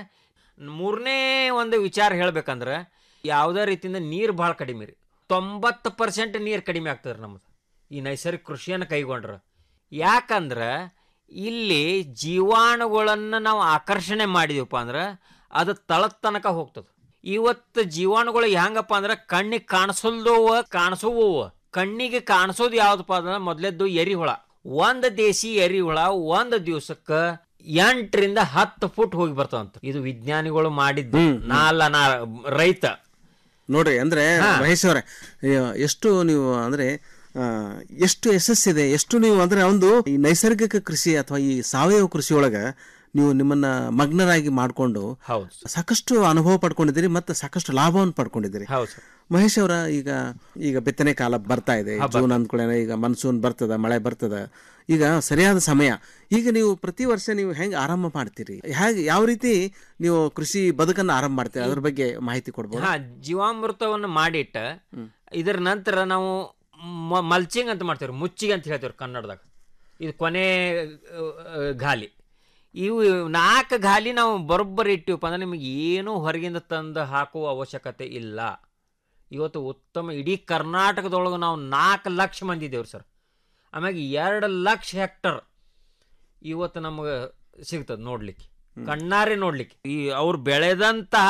ಮೂರನೇ ಒಂದು ವಿಚಾರ ಹೇಳ್ಬೇಕಂದ್ರೆ ಯಾವುದೇ ರೀತಿಯಿಂದ ನೀರು ಭಾಳ ಕಡಿಮೆ ರೀ ತೊಂಬತ್ತು ಪರ್ಸೆಂಟ್ ನೀರು ಕಡಿಮೆ ಆಗ್ತದೆ ನಮ್ಮದು ಈ ನೈಸರ್ಗಿಕ ಕೃಷಿಯನ್ನು ಕೈಗೊಂಡ್ರೆ ಯಾಕಂದ್ರೆ ಇಲ್ಲಿ ಜೀವಾಣುಗಳನ್ನು ನಾವು ಆಕರ್ಷಣೆ ಮಾಡಿದೀವಪ್ಪ ಅಂದ್ರೆ ಅದು ತಳದ ತನಕ ಹೋಗ್ತದೆ ಇವತ್ತು ಜೀವಾಣುಗಳು ಹೆಂಗಪ್ಪ ಅಂದ್ರೆ ಕಣ್ಣಿಗೆ ಕಾಣಿಸಲ್ದವ ಕಾಣಿಸುವವು ಕಣ್ಣಿಗೆ ಕಾಣಿಸೋದು ಯಾವ್ದಪ್ಪ ಅಂದ್ರೆ ಮೊದಲೇದ್ದು ಎರಿಹುಳ ಒಂದು ದೇಸಿ ಎರಿಹುಳ ಒಂದು ದಿವಸಕ್ಕೆ ಎಂಟರಿಂದ ಹತ್ತು ಫುಟ್ ಹೋಗಿ ಬರ್ತಾವಂತ ಇದು ವಿಜ್ಞಾನಿಗಳು ಮಾಡಿದ್ದು ನಾಲ್ಲ ನಾ ರೈತ ನೋಡ್ರಿ ಅಂದ್ರೆ ಮಹೇಶ್ ಅವರೇ ಎಷ್ಟು ನೀವು ಅಂದ್ರೆ ಆ, ಎಷ್ಟು ಯಶಸ್ಸಿದೆ ಎಷ್ಟು ನೀವು ಅಂದ್ರೆ ಒಂದು ಈ ನೈಸರ್ಗಿಕ ಕೃಷಿ ಅಥವಾ ಈ ಸಾವಯವ ಕೃಷಿ ಒಳಗ ನೀವು ನಿಮ್ಮನ್ನ ಮಗ್ನರಾಗಿ ಮಾಡಿಕೊಂಡು ಸಾಕಷ್ಟು ಅನುಭವ ಪಡ್ಕೊಂಡಿದ್ದೀರಿ ಮತ್ತೆ ಸಾಕಷ್ಟು ಲಾಭವನ್ನು ಪಡ್ಕೊಂಡಿದ್ದೀರಿ ಮಹೇಶ್ ಅವರ ಈಗ ಈಗ ಬಿತ್ತನೆ ಕಾಲ ಬರ್ತಾ ಇದೆ ಜೂನ್ ಅಂದ್ಕೊಳ್ಳೇನೆ ಈಗ ಮನ್ಸೂನ್ ಬರ್ತದ ಮಳೆ ಬರ್ತದ ಈಗ ಸರಿಯಾದ ಸಮಯ ಈಗ ನೀವು ಪ್ರತಿ ವರ್ಷ ನೀವು ಹೆಂಗ್ ಆರಂಭ ಮಾಡ್ತೀರಿ ಹೇಗೆ ಯಾವ ರೀತಿ ನೀವು ಕೃಷಿ ಬದುಕನ್ನ ಆರಂಭ ಮಾಡ್ತೀರಿ ಅದ್ರ ಬಗ್ಗೆ ಮಾಹಿತಿ ಕೊಡ್ಬೋದು ಹಾ ಜೀವಾಮೃತವನ್ನು ಮಾಡಿಟ್ಟ ಇದರ ನಂತರ ನಾವು ಮ- ಮಲ್ಚಿಂಗ್ ಅಂತ ಮಾಡ್ತೇವೆ ಮುಚ್ಚಿಗೆ ಅಂತ ಹೇಳ್ತೇವೆ ಕನ್ನಡದಾಗ ಇದು ಕೊನೆ ಆ, ಗಾಲಿ ಇವು ನಾಲ್ಕು ಗಾಲಿ ನಾವು ಬರೋಬ್ಬರಿ ಇಟ್ಟಿವಪ್ಪ ಅಂದ್ರೆ ನಿಮಗೆ ಏನೂ ಹೊರಗಿಂದ ತಂದು ಹಾಕುವ ಅವಶ್ಯಕತೆ ಇಲ್ಲ ಇವತ್ತು ಉತ್ತಮ ಇಡೀ ಕರ್ನಾಟಕದೊಳಗೆ ನಾವು ನಾಲ್ಕು ಲಕ್ಷ ಮಂದಿ ಇದ್ದೇವ್ರಿ ಸರ್ ಆಮ್ಯಾಗ ಎರಡು ಲಕ್ಷ ಹೆಕ್ಟರ್ ಇವತ್ತು ನಮಗೆ ಸಿಗ್ತದೆ ನೋಡ್ಲಿಕ್ಕೆ ಕಣ್ಣಾರೆ ನೋಡ್ಲಿಕ್ಕೆ ಈ ಅವ್ರು ಬೆಳೆದಂತಹ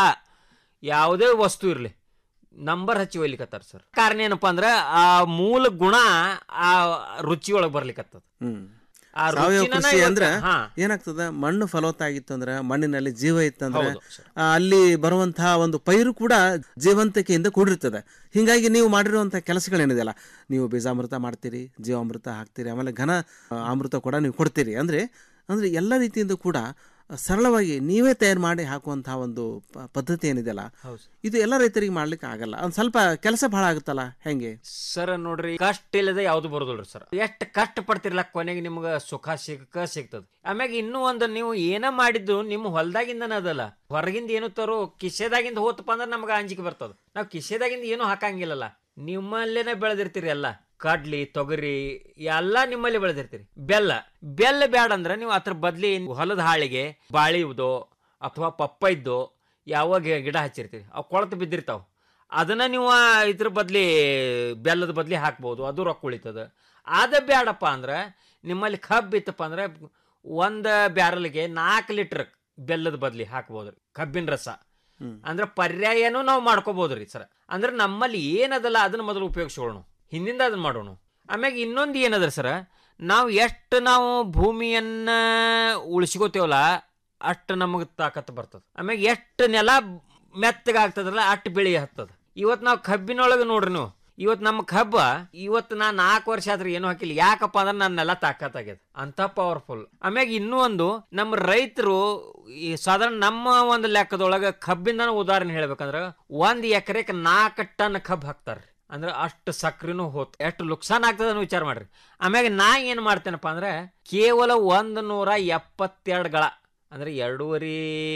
ಯಾವುದೇ ವಸ್ತು ಇರಲಿ ನಂಬರ್ ಹಚ್ಚಿ ಒಯ್ಲಿಕತ್ತಾರ ಸರ್ ಕಾರಣ ಏನಪ್ಪಾ ಅಂದ್ರೆ ಆ ಮೂಲ ಗುಣ ಆ ರುಚಿ ಒಳಗೆ ಬರ್ಲಿಕ್ಕತ್ತದ ಹ್ಮ್ ಆ ಸಾವಯವ ರುಚಿನ ಕೃಷಿ ಇವತ್ತು- ಅಂದ್ರೆ ಹಾ. ಏನಾಗ್ತದ ಮಣ್ಣು ಫಲವತ್ತಾಗಿತ್ತು ಅಂದ್ರೆ ಮಣ್ಣಿನಲ್ಲಿ ಜೀವ ಇತ್ತಂದ್ರೆ ಹೌದು, ಆ, ಅಲ್ಲಿ ಬರುವಂತಹ ಒಂದು ಪೈರು ಕೂಡ ಜೀವಂತಿಕೆಯಿಂದ ಕೂಡಿರ್ತದೆ ಹಿಂಗಾಗಿ ನೀವು ಮಾಡಿರುವಂತಹ ಕೆಲಸಗಳೇನಿದೆಯಲ್ಲ ನೀವು ಬೀಜಾಮೃತ ಮಾಡ್ತೀರಿ ಜೀವಾಮೃತ ಹಾಕ್ತೀರಿ ಆಮೇಲೆ ಘನ ಆ, ಅಮೃತ ಕೂಡ ನೀವು ಕೊಡ್ತೀರಿ ಅಂದ್ರೆ ಅಂದ್ರೆ ಎಲ್ಲ ರೀತಿಯಿಂದ ಕೂಡ ಸರಳವಾಗಿ ನೀವೇ ತಯಾರು ಮಾಡಿ ಹಾಕುವಂತಹ ಒಂದು ಪ- ಪದ್ಧತಿ ಏನಿದೆಯಲ್ಲ ಹೌದು. ಇದು ಎಲ್ಲ ರೈತರಿಗೆ ಮಾಡ್ಲಿಕ್ಕೆ ಆಗಲ್ಲ ಒಂದು ಸ್ವಲ್ಪ ಕೆಲಸ ಬಹಳ ಆಗುತ್ತಲ್ಲ ಹೆಂಗೆ ಸರ್ ನೋಡ್ರಿ ಕಷ್ಟ ಇಲ್ಲದೆ ಯಾವ್ದು ಬರೋದಿಲ್ರಿ ಸರ್ ಎಷ್ಟು ಕಷ್ಟ ಪಡ್ತಿರ್ಲ ಕೊನೆಗೆ ನಿಮ್ಗೆ ಸುಖ ಸಿಕ್ಕ ಸಿಗ್ತದ ಆಮ್ಯಾಗ ಇನ್ನೂ ಒಂದು ನೀವು ಏನ ಮಾಡಿದ್ದು ನಿಮ್ಮ ಹೊಲ್ದಾಗಿಂದನ ಅದಲ್ಲ ಹೊರಗಿಂದ ಏನು ತರೋ ಕಿಸೆದಾಗಿಂದ ಹೋತಪ್ಪ ಅಂದ್ರೆ ನಮ್ಗೆ ಅಂಜಿಕೆ ಬರ್ತದ ನಾವು ಕಿಸೆದಾಗಿಂದ ಏನು ಹಾಕಂಗಿಲ್ಲಲ್ಲ ನಿಮ್ಮಲ್ಲೇನೆ ಬೆಳೆದಿರ್ತೀರಿ ಎಲ್ಲ ಕಡ್ಲಿ ತೊಗರಿ ಎಲ್ಲ ನಿಮ್ಮಲ್ಲಿ ಬೆಳೆದಿರ್ತೀರಿ ಬೆಲ್ಲ ಬೆಲ್ಲ ಬ್ಯಾಡ ಅಂದ್ರೆ ನೀವು ಅದ್ರ ಬದ್ಲಿ ಹೊಲದ ಹಾಳಿಗೆ ಬಾಳಿವ್ದೋ ಅಥವಾ ಪಪ್ಪೈದ್ದೋ ಯಾವ ಗಿ- ಗಿಡ ಹಚ್ಚಿರ್ತೀರಿ ಅವು ಕೊಳತು ಬಿದ್ದಿರ್ತಾವ ಅದನ್ನ ನೀವು ಆ ಇದ್ರ ಬದ್ಲಿ ಬೆಲ್ಲದ ಬದ್ಲಿ ಹಾಕ್ಬೋದು ಅದು ರೊಕ್ಕ ಉಳಿತದ ಅದ ಬ್ಯಾಡಪ್ಪ ಅಂದ್ರೆ ನಿಮ್ಮಲ್ಲಿ ಕಬ್ಬು ಇತ್ತಪ್ಪ ಅಂದ್ರೆ ಒಂದು ಬ್ಯಾರಲ್ಗೆ ನಾಲ್ಕು ಲೀಟರ್ ಬೆಲ್ಲದ ಬದ್ಲಿ ಹಾಕ್ಬೋದ್ರಿ ಕಬ್ಬಿನ ರಸ ಅಂದ್ರೆ ಪರ್ಯಾಯನೂ ನಾವು ಮಾಡ್ಕೋಬಹುದ್ರಿ ಸರ್ ಅಂದ್ರೆ ನಮ್ಮಲ್ಲಿ ಏನದಲ್ಲ ಅದನ್ನ ಮೊದಲು ಉಪಯೋಗಿಸ್ಕೊಳ್ಳೋಣ ಹಿಂದಿಂದ ಅದನ್ನ ಮಾಡೋಣ ಆಮ್ಯಾಗ ಇನ್ನೊಂದು ಏನದ ಸರ್ ನಾವು ಎಷ್ಟು ನಾವು ಭೂಮಿಯನ್ನ ಉಳಿಸ್ಕೋತೇವಲ್ಲ ಅಷ್ಟು ನಮಗೆ ತಾಕತ್ತು ಬರ್ತದೆ ಆಮ್ಯಾಗ ಎಷ್ಟು ನೆಲ ಮೆತ್ತಗಾಗ್ತದಲ್ಲ ಅಷ್ಟು ಬೆಳೆ ಹತ್ತದ ಇವತ್ತು ನಾವು ಕಬ್ಬಿನೊಳಗೆ ನೋಡ್ರಿ ನೀವು ಇವತ್ತು ನಮ್ಮ ಕಬ್ಬ ಇವತ್ತು ನಾ ನಾಲ್ಕು ವರ್ಷ ಆದ್ರೆ ಏನು ಹಾಕಿಲ್ಲ ಯಾಕಪ್ಪ ಅಂದ್ರೆ ನನ್ನೆಲ್ಲ ತಾಕತ್ತಾಗ್ಯದ ಅಂತ ಪವರ್ಫುಲ್ ಆಮ್ಯಾಗ ಇನ್ನೂ ಒಂದು ನಮ್ಮ ರೈತರು ಈ ಸಾಧಾರಣ ನಮ್ಮ ಒಂದು ಲೆಕ್ಕದೊಳಗೆ ಕಬ್ಬಿಂದ ಉದಾಹರಣೆ ಹೇಳ್ಬೇಕಂದ್ರೆ ಒಂದ್ ಎಕರೆಗೆ ನಾಲ್ಕು ಟನ್ ಕಬ್ಬು ಹಾಕ್ತಾರ್ರಿ ಅಂದ್ರೆ ಅಷ್ಟು ಸಕ್ರಿನೂ ಹೋತ್ ಎಷ್ಟು ಲುಕ್ಸಾನ್ ಆಗ್ತದ ಅನ್ನೋ ವಿಚಾರ ಮಾಡ್ರಿ ಆಮ್ಯಾಗ ನಾ ಏನ್ ಮಾಡ್ತೇನಪ್ಪ ಅಂದ್ರೆ ಕೇವಲ ಒಂದು ನೂರ ಎಪ್ಪತ್ತೆರಡು ಗಳ ಅಂದ್ರೆ ಎರಡೂವರೆ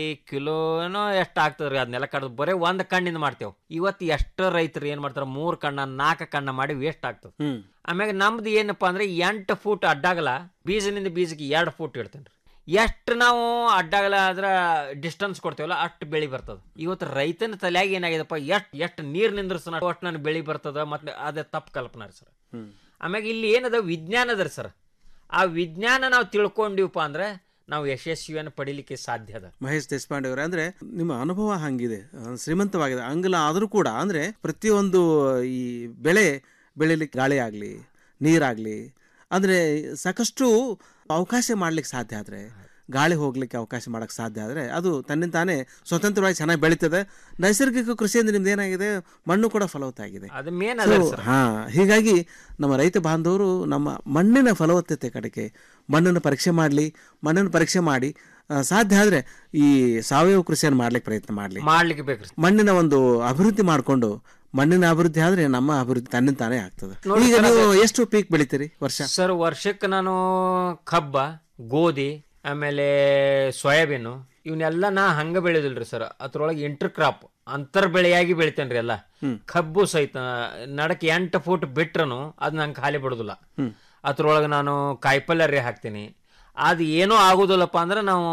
ಕಿಲೋನೋ ಎಷ್ಟು ಆಗ್ತದ್ರಿ ಅದನ್ನೆಲ್ಲ ಕಡ್ದು ಬರೀ ಒಂದ್ ಕಣ್ಣಿಂದ ಮಾಡ್ತೇವೆ ಇವತ್ತು ಎಷ್ಟು ರೈತರು ಏನ್ ಮಾಡ್ತಾರ ಮೂರ್ ಕಣ್ಣ ನಾಲ್ಕು ಕಣ್ಣ ಮಾಡಿ ವೇಸ್ಟ್ ಆಗ್ತದ ಹ್ಮ್ ಆಮ್ಯಾಗ ನಮ್ದು ಏನಪ್ಪಾ ಅಂದ್ರೆ ಎಂಟು ಫೂಟ್ ಅಡ್ಡಾಗಲ ಬೀಜನಿಂದ ಬೀಜಕ್ಕೆ ಎರಡು ಫೂಟ್ ಇಡ್ತೇನೆ ಎಷ್ಟು ನಾವು ಅಡ್ಡಾಗಲ ಅದ್ರ ಡಿಸ್ಟೆನ್ಸ್ ಕೊಡ್ತೇವಲ್ಲ ಅಷ್ಟು ಬೆಳಿ ಬರ್ತದ ಇವತ್ತು ರೈತನ ತಲೆಯಾಗ ಏನಾಗಿದೆಪ್ಪ ಎಷ್ಟು ಎಷ್ಟು ನೀರ್ ನಿಂದ್ರಸನ ಅಷ್ಟು ನನ್ನ ಬೆಳಿ ಬರ್ತದ ಮತ್ತೆ ಅದೇ ತಪ್ಪು ಕಲ್ಪನಾ ರೀ ಸರ್ ಹ್ಮ್ ಆಮ್ಯಾಗ ಇಲ್ಲಿ ಏನದ ವಿಜ್ಞಾನ ಅದ ಸರ್ ಆ ವಿಜ್ಞಾನ ನಾವು ತಿಳ್ಕೊಂಡಿವಪ್ಪ ಅಂದ್ರೆ ನಾವು ಯಶಸ್ವಿಯನ್ನು ಪಡಿಲಿಕ್ಕೆ ಸಾಧ್ಯ ಅದ ಮಹೇಶ್ ದೇಶಪಾಂಡೆ ಅವರೇ ಅಂದ್ರೆ ನಿಮ್ಮ ಅನುಭವ ಹಂಗಿದೆ ಆ, ಶ್ರೀಮಂತವಾಗಿದೆ ಹಂಗಲ್ಲ ಆದರೂ ಕೂಡ ಅಂದ್ರೆ ಪ್ರತಿಯೊಂದು ಈ ಬೆಳೆ ಬೆಳಿಲಿಕ್ಕೆ ಗಾಳಿ ಆಗಲಿ ನೀರಾಗಲಿ ಅಂದ್ರೆ ಸಾಕಷ್ಟು ಅವಕಾಶ ಮಾಡ್ಲಿಕ್ಕೆ ಸಾಧ್ಯ ಆದ್ರೆ ಗಾಳಿ ಹೋಗ್ಲಿಕ್ಕೆ ಅವಕಾಶ ಮಾಡಕ್ಕೆ ಸಾಧ್ಯ ಆದರೆ ಅದು ತನ್ನಿಂದ ತಾನೇ ಸ್ವತಂತ್ರವಾಗಿ ಚೆನ್ನಾಗಿ ಬೆಳೀತದೆ ನೈಸರ್ಗಿಕ ಕೃಷಿಯಿಂದ ನಿಮ್ದು ಏನಾಗಿದೆ ಮಣ್ಣು ಕೂಡ ಫಲವತ್ತಾಗಿದೆ ಅದು ಮೇನ್ So, ಅದ ಸರ್ ಹಾ ಹೀಗಾಗಿ ನಮ್ಮ ರೈತ ಬಾಂಧವರು ನಮ್ಮ ಮಣ್ಣಿನ ಫಲವತ್ತತೆ ಕಡೆಗೆ ಮಣ್ಣನ್ನು ಪರೀಕ್ಷೆ ಮಾಡಲಿ ಮಣ್ಣನ್ನು ಪರೀಕ್ಷೆ ಮಾಡಿ ಆ, ಸಾಧ್ಯ ಆದರೆ ಈ ಸಾವಯವ ಕೃಷಿಯನ್ನು ಮಾಡ್ಲಿಕ್ಕೆ ಪ್ರಯತ್ನ ಮಾಡಲಿ ಮಾಡ್ಲಿಕ್ಕೆ ಬೇಕ್ರಿ ಮಣ್ಣಿನ ಒಂದು ಅಭಿವೃದ್ಧಿ ಮಾಡಿಕೊಂಡು ಮಣ್ಣಿನ ಅಭಿವೃದ್ಧಿ ಆದ್ರೆ ನಮ್ಮ ಅಭಿವೃದ್ಧಿ ತನ್ನಿಂದ ತಾನೇ ಆಗ್ತದೆ ನೋಡಿ ಈಗ ಸರ್, ನೀವು ಅದು- ಎಷ್ಟು ಪೀಕ್ ಬೆಳಿತೀರಿ ವರ್ಷ ಸರ್ ವರ್ಷಕ್ಕೆ ನಾನು ಕಬ್ಬ ಗೋಧಿ ಆಮೇಲೆ ಸೋಯಾಬೀನು ಇವನ್ನೆಲ್ಲ ನಾ ಹಂಗ ಬೆಳೆದಿಲ್ರಿ ಸರ್ ಅದ್ರೊಳಗೆ ಇಂಟರ್ ಕ್ರಾಪ್ ಅಂತರ್ ಬೆಳೆಯಾಗಿ ಬೆಳಿತೇನ್ರಿ ಎಲ್ಲ ಕಬ್ಬು ಸಹಿತ ನಡಕ್ಕೆ ಎಂಟು ಫೂಟ್ ಬಿಟ್ರನು ಅದು ನಂಗೆ ಖಾಲಿ ಬಿಡೋದಿಲ್ಲ ಹ್ಮ್. ಅದ್ರೊಳಗೆ ನಾನು ಕಾಯಿಪಲ್ಯ ರೀ ಹಾಕ್ತೀನಿ ಅದು ಏನೂ ಆಗೋದಿಲ್ಲಪ್ಪ ಅಂದ್ರೆ ನಾವು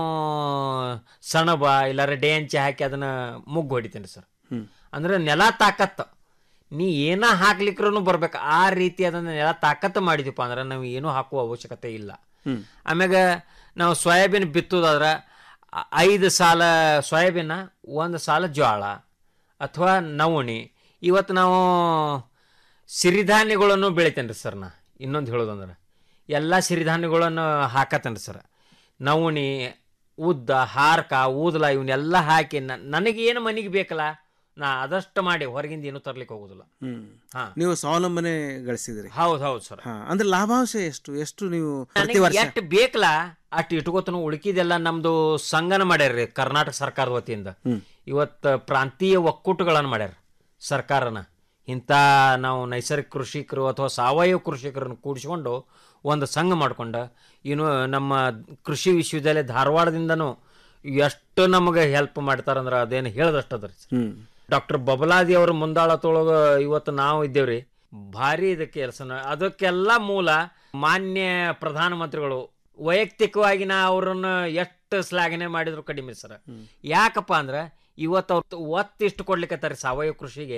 ಸಣಬ ಇಲ್ಲಾರ ಡೇಂಚೆ ಹಾಕಿ ಅದನ್ನ ಮುಗ್ಗು ಹೊಡಿತೀನಿ ಸರ್ ಹ್ಮ್. ಅಂದ್ರೆ ನೆಲ ತಾಕತ್ತ ನೀ ಏನ ಹಾಕ್ಲಿಕ್ರೂ ಬರ್ಬೇಕು ಆ ರೀತಿ ಅದನ್ನ ನೆಲ ತಾಕತ್ತು ಮಾಡಿದೀಪ ಅಂದ್ರೆ ನಾವು ಏನೂ ಹಾಕುವ ಅವಶ್ಯಕತೆ ಇಲ್ಲ ಹ್ಮ್. ಆಮ್ಯಾಗ ನಾವು ಸೋಯಾಬೀನ್ ಬಿತ್ತೋದಾದ್ರೆ ಆ- ಐದು ಸಾಲ ಸೋಯಾಬೀನ ಒಂದು ಸಾಲ ಜೋಳ ಅಥವಾ ನವಣಿ ಇವತ್ತು ನಾವು ಸಿರಿಧಾನ್ಯಗಳನ್ನು ಬೆಳಿತೇನೆ ರೀ ಸರ್ ನಾ ಇನ್ನೊಂದು ಹೇಳೋದಂದ್ರೆ ಎಲ್ಲ ಸಿರಿಧಾನ್ಯಗಳನ್ನು ಹಾಕತ್ತೇನೆ ಸರ್ ನವಣಿ ಉದ್ದ ಹಾರ್ಕ ಊದಲ ಇವನ್ನೆಲ್ಲ ಹಾಕಿ ನ- ನನಗೆ ಏನು ಮನೆಗೆ ಬೇಕಲ್ಲ ನಾ ಅದಷ್ಟು ಮಾಡಿ ಹೊರಗಿಂದ ಏನೂ ತರ್ಲಿಕ್ಕೆ ಹೋಗೋದಿಲ್ಲ ಹ್ಮ್ ಹಾ. ನೀವು ಸ್ವಾವಲಂಬನೆ ಗಳಿಸಿದ್ರಿ ಹೌದು ಹೌದು ಸರ್ ಹಾ ಅಂದ್ರೆ ಲಾಭಾಂಶ ಎಷ್ಟು ಎಷ್ಟು ನೀವು ಪ್ರತಿ ನನಗೆ ವರ್ಷ ಎಷ್ಟು ಬೇಕಲ್ಲ ಅಷ್ಟು ಇಟ್ಕೋತನು ಉಳ್ಕಿದೆಲ್ಲ ನಮ್ದು ಸಂಘನ ಮಾಡ್ಯಾರ್ರಿ ಕರ್ನಾಟಕ ಸರ್ಕಾರದ ವತಿಯಿಂದ ಹ್ಮ್. ಇವತ್ತು ಪ್ರಾಂತೀಯ ಒಕ್ಕೂಟಗಳನ್ನು ಮಾಡ್ಯಾರ ಸರ್ಕಾರನ ಇಂಥ ನಾವು ನೈಸರ್ಗಿಕ ಕೃಷಿಕರು ಅಥವಾ ಸಾವಯವ ಕೃಷಿಕರನ್ನು ಕೂಡಿಸ್ಕೊಂಡು ಒಂದು ಸಂಘ ಮಾಡ್ಕೊಂಡು ಇನ್ನು ನಮ್ಮ ಕೃಷಿ ವಿಶ್ವವಿದ್ಯಾಲಯ ಧಾರವಾಡದಿಂದನೂ ಎಷ್ಟು ನಮಗೆ ಹೆಲ್ಪ್ ಮಾಡ್ತಾರಂದ್ರೆ ಅದೇನು ಹೇಳ್ದಷ್ಟು ಅದ್ರಿ ಹ್ಮ್ ಡಾಕ್ಟರ್ ಬಬಲಾದಿ ಅವ್ರ ಮುಂದಾಳತೊಳಗ ಇವತ್ತು ನಾವು ಇದ್ದೇವ್ರಿ ಭಾರಿ ಇದಕ್ಕೆ ಕೆಲಸ ಅದಕ್ಕೆಲ್ಲ ಮೂಲ ಮಾನ್ಯ ಪ್ರಧಾನಮಂತ್ರಿಗಳು ವೈಯಕ್ತಿಕವಾಗಿ ನಾ ಅವ್ರನ್ನ ಎಷ್ಟು ಶ್ಲಾಘನೆ ಮಾಡಿದ್ರು ಕಡಿಮೆ ಸರ್ ಯಾಕಪ್ಪ ಅಂದ್ರೆ ಇವತ್ತು ಅವ್ರು ಒತ್ತಿಷ್ಟು ಕೊಡ್ಲಿಕ್ಕತ್ತಾರೆ ಸಾವಯವ ಕೃಷಿಗೆ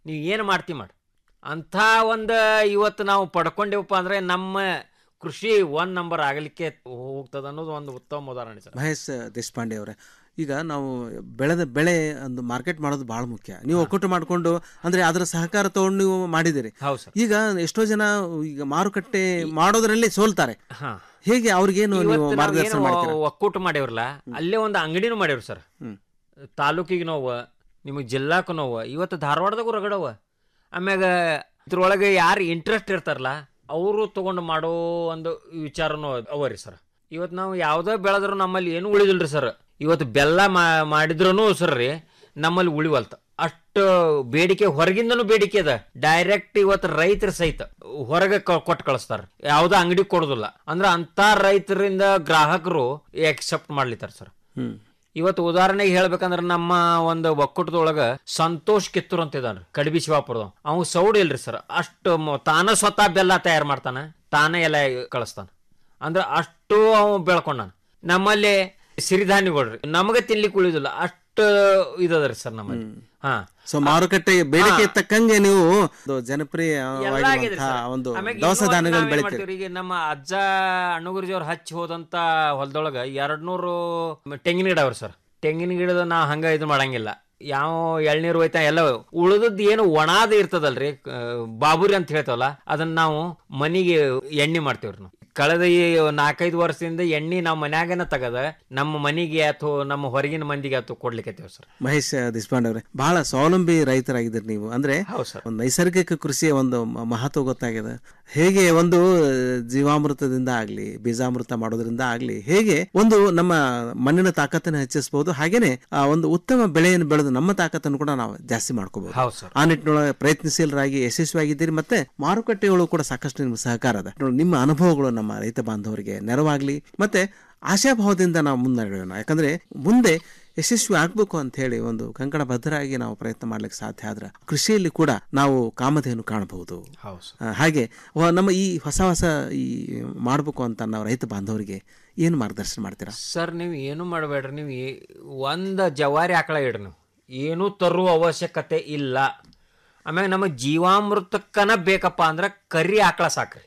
ನೀವು ಏನು ಮಾಡ್ತಿ ಮಾಡಿ ಅಂಥ ಒಂದು ಇವತ್ತು ನಾವು ಪಡ್ಕೊಂಡೇವಪ್ಪ ಅಂದರೆ ನಮ್ಮ ಕೃಷಿ ಒನ್ ನಂಬರ್ ಆಗಲಿಕ್ಕೆ ಹೋಗ್ತದೆ ಅನ್ನೋದು ಒಂದು ಉತ್ತಮ ಉದಾಹರಣೆ ಸರ್ ಮಹೇಶ್ ದೇಶಪಾಂಡೆ ಅವರೇ ಈಗ ನಾವು ಬೆಳೆದ ಬೆಳೆ ಒಂದು ಮಾರ್ಕೆಟ್ ಮಾಡೋದು ಬಹಳ ಮುಖ್ಯ ನೀವು ಒಕ್ಕೂಟ ಮಾಡಿಕೊಂಡು ಅಂದ್ರೆ ಅದರ ಸಹಕಾರ ತಗೊಂಡು ನೀವು ಮಾಡಿದಿರಿ ಹೌದು ಸರ್ ಈಗ ಎಷ್ಟೋ ಜನ ಈಗ ಮಾರುಕಟ್ಟೆ ಮಾಡೋದ್ರಲ್ಲಿ ಸೋಲ್ತಾರೆ ಹಾ. ಹೇಗೆ ಅವ್ರಿಗೇನು ನೀವು ಇವತ್ತು ಮಾರ್ಗದರ್ಶನ ನಾವೇನು ಮಾಡ್ತೀರಾ ಒಕ್ಕೂಟ ಮಾಡೇವ್ರಲ್ಲ ಅಲ್ಲೇ ಒಂದು ಅಂಗಡಿನೂ ಮಾಡ್ಯಾವ್ರಿ ಸರ್ ತಾಲೂಕಿಗೆ ನೋವು ನಿಮಗೆ ಜಿಲ್ಲಾಕು ನೋವು ಇವತ್ತು ಧಾರವಾಡದಾಗೂ ರಗಡವ ಆಮ್ಯಾಗ ಇದ್ರೊಳಗೆ ಯಾರು ಇಂಟ್ರೆಸ್ಟ್ ಇರ್ತಾರಲ್ಲ ಅವರು ತಗೊಂಡು ಮಾಡೋ ಒಂದು ವಿಚಾರನೂ ಅವರಿ ಸರ್ ಇವತ್ತು ನಾವು ಯಾವುದೇ ಬೆಳೆದ್ರು ನಮ್ಮಲ್ಲಿ ಏನು ಉಳಿದಿಲ್ರಿ ಸರ್ ಇವತ್ತು ಬೆಲ್ಲ ಮಾಡಿದ್ರು ಸರ್ ರೀ ನಮ್ಮಲ್ಲಿ ಉಳಿವಲ್ತ ಅಷ್ಟು ಬೇಡಿಕೆ ಹೊರಗಿಂದನೂ ಬೇಡಿಕೆ ಅದ ಡೈರೆಕ್ಟ್ ಇವತ್ತು ರೈತರ ಸಹಿತ ಹೊರಗೆ ಕೊಟ್ಟು ಕಳಿಸ್ತಾರ ಯಾವುದೋ ಅಂಗಡಿ ಕೊಡೋದಿಲ್ಲ ಅಂದ್ರೆ ಅಂತ ರೈತರಿಂದ ಗ್ರಾಹಕರು ಎಕ್ಸೆಪ್ಟ್ ಮಾಡ್ಲಿತ್ತಾರ ಸರ್ ಹ್ಮ್ ಇವತ್ತು ಉದಾಹರಣೆಗೆ ಹೇಳ್ಬೇಕಂದ್ರೆ ನಮ್ಮ ಒಂದು ಒಕ್ಕೂಟದೊಳಗ ಸಂತೋಷ್ ಕಿತ್ತೂರ್ ಅಂತ ಇದ್ದಾನ್ರಿ ಕಡಬಿ ಶಿವಾಪುರದ ಅವ್ ಸೌಡ್ ಇಲ್ರಿ ಸರ್ ಅಷ್ಟು ಮ- ತಾನ ಸ್ವತಃ ಬೆಲ್ಲ ತಯಾರು ಮಾಡ್ತಾನ ತಾನೇ ಎಲ್ಲ ಕಳಿಸ್ತಾನ ಅಂದ್ರೆ ಅಷ್ಟು ಅವ ಬೆಳ್ಕೊಂಡಾನ ನಮ್ಮಲ್ಲಿ ಸಿರಿಧಾನ್ಯಗಳ್ರಿ ನಮಗೆ ತಿನ್ಲಿಕ್ಕೆ ಉಳಿದಿಲ್ಲ ಅಷ್ಟು ಇದದ್ರಿ ಸರ್ ನಮ್ಮಲ್ಲಿ ಹಾ ಸೊ ಮಾರುಕಟ್ಟೆ ಬೇಡಿಕೆ ಹಾ. ತಕ್ಕಂಗೆ ನೀವು ಒಂದು ಎಲ್ಲ ಆಗಿದೆ ಜನಪ್ರಿಯವಾಗಿರುವಂತಹ ಸರ್. ಒಂದು ಆಮ್ಯಾಗ ದವಸ ಇನ್ನೊಂದು ಧಾನ್ಯಗಳು ನಾವೇನ್ ಬೆಳಿತೀರಿ ಮಾಡ್ತೀವ್ರಿ, ಈಗ ನಮ್ಮ ಅಜ್ಜ ಅಣ್ಣಗುರುಜಿ ಅವ್ರು ಹಚ್ಚಿ ಹೋದಂತ ಹೊಲದೊಳಗ ಎರಡ್ ನೂರು ತೆಂಗಿನ ಗಿಡ ಅವ್ರಿ ಸರ್ ತೆಂಗಿನ ಗಿಡದ ನಾ ಹಂಗ ಇದು ಮಾಡಂಗಿಲ್ಲ ಯಾವ ಎಳ್ನೀರು ಹೋಯ್ತಾ ಎಲ್ಲ ಉಳಿದದ್ದು ಏನು ಒಣಾದ ಇರ್ತದಲ್ರಿ ಆ, ಬಾಬುರಿ ಅಂತ ಹೇಳ್ತಾವಲ್ಲ ಅದನ್ನ ನಾವು ಮನಿಗೆ ಎಣ್ಣೆ ಮಾಡ್ತೇವ್ರಿ ನಾವು ಕಳೆದ ಈ ನಾಲ್ಕೈದು ವರ್ಷದಿಂದ ಎಣ್ಣೆ ನಾವು ಮನ್ಯಾಗನ ತಗದ ನಮ್ಮ ಮನಿಗೆ ಅಥವಾ ನಮ್ಮ ಹೊರಗಿನ ಮಂದಿಗೆ ಅಥವಾ ಕೊಡ್ಲಿಕ್ಕೆ ಸರ್ ಮಹೇಶ್ ದೇಶಪಾಂಡೆ ಅವರೇ ಬಹಳ ಸ್ವಾವಲಂಬಿ ರೈತರಾಗಿದ್ದೀರಿ ನೀವು ಅಂದ್ರೆ ಒಂದು ನೈಸರ್ಗಿಕ ಕೃಷಿಯ ಒಂದು ಮ- ಮಹತ್ವ ಗೊತ್ತಾಗಿದೆ ಹೇಗೆ ಒಂದು ಜೀವಾಮೃತದಿಂದ ಆಗ್ಲಿ ಬೀಜಾಮೃತ ಮಾಡೋದ್ರಿಂದ ಆಗ್ಲಿ ಹೇಗೆ ಒಂದು ನಮ್ಮ ಮಣ್ಣಿನ ತಾಕತ್ತನ್ನು ಹೆಚ್ಚಿಸಬಹುದು ಹಾಗೇನೆ ಆ ಒಂದು ಉತ್ತಮ ಬೆಳೆಯನ್ನು ಬೆಳೆದು ನಮ್ಮ ತಾಕತ್ತನ್ನು ಕೂಡ ನಾವು ಜಾಸ್ತಿ ಮಾಡ್ಕೋಬಹುದು ಹೌದು ಸರ್ ಆ ನಿಟ್ಟಿನೊಳಗೆ ಪ್ರಯತ್ನಶೀಲರಾಗಿ ಯಶಸ್ವಿಯಾಗಿದ್ದೀರಿ ಮತ್ತೆ ಮಾರುಕಟ್ಟೆಗಳು ಕೂಡ ಸಾಕಷ್ಟು ನಿಮ್ಮ ಸಹಕಾರ ಅದ ನೋಡಿ, ನಿಮ್ಮ ಅನುಭವಗಳು ನಮ್ಮ ರೈತ ಬಾಂಧವರಿಗೆ ನೆರವಾಗ್ಲಿ ಮತ್ತೆ ಆಶಾಭಾವದಿಂದ ನಾವು ಮುನ್ನಡೆಯೋಣ ಯಾಕಂದ್ರೆ ಮುಂದೆ ಯಶಸ್ವಿ ಆಗ್ಬೇಕು ಅಂತ ಹೇಳಿ ಒಂದು ಕಂಕಣ ಬದ್ಧರಾಗಿ ನಾವು ಪ್ರಯತ್ನ ಮಾಡ್ಲಿಕ್ಕೆ ಸಾಧ್ಯ ಆದ್ರೆ ಕೃಷಿಯಲ್ಲಿ ಕೂಡ ನಾವು ಕಾಮಧೇನು ಕಾಣಬಹುದು ಹೌದು ಆ, ಹಾಗೆ ವ- ನಮ್ಮ ಈ ಹೊಸ ಹೊಸ ಈ ಮಾಡ್ಬೇಕು ಅಂತ ನಾವು ರೈತ ಬಾಂಧವರಿಗೆ ಏನು ಮಾರ್ಗದರ್ಶನ ಮಾಡ್ತೀರಾ ಸರ್ ನೀವು ಏನು ಮಾಡಬೇಡ್ರಿ ನೀವು ಏ- ಒಂದು ಜವಾರಿ ಆಕಳ ಇಡ್ರಿ ನೀವು ಏನೂ ತರುವ ಅವಶ್ಯಕತೆ ಇಲ್ಲ ಆಮ್ಯಾಗ ನಮಗೆ ಜೀವಾಮೃತಕ್ಕನ ಬೇಕಪ್ಪ ಅಂದ್ರೆ ಕರಿ ಆಕಳ ಸಾಕ್ರಿ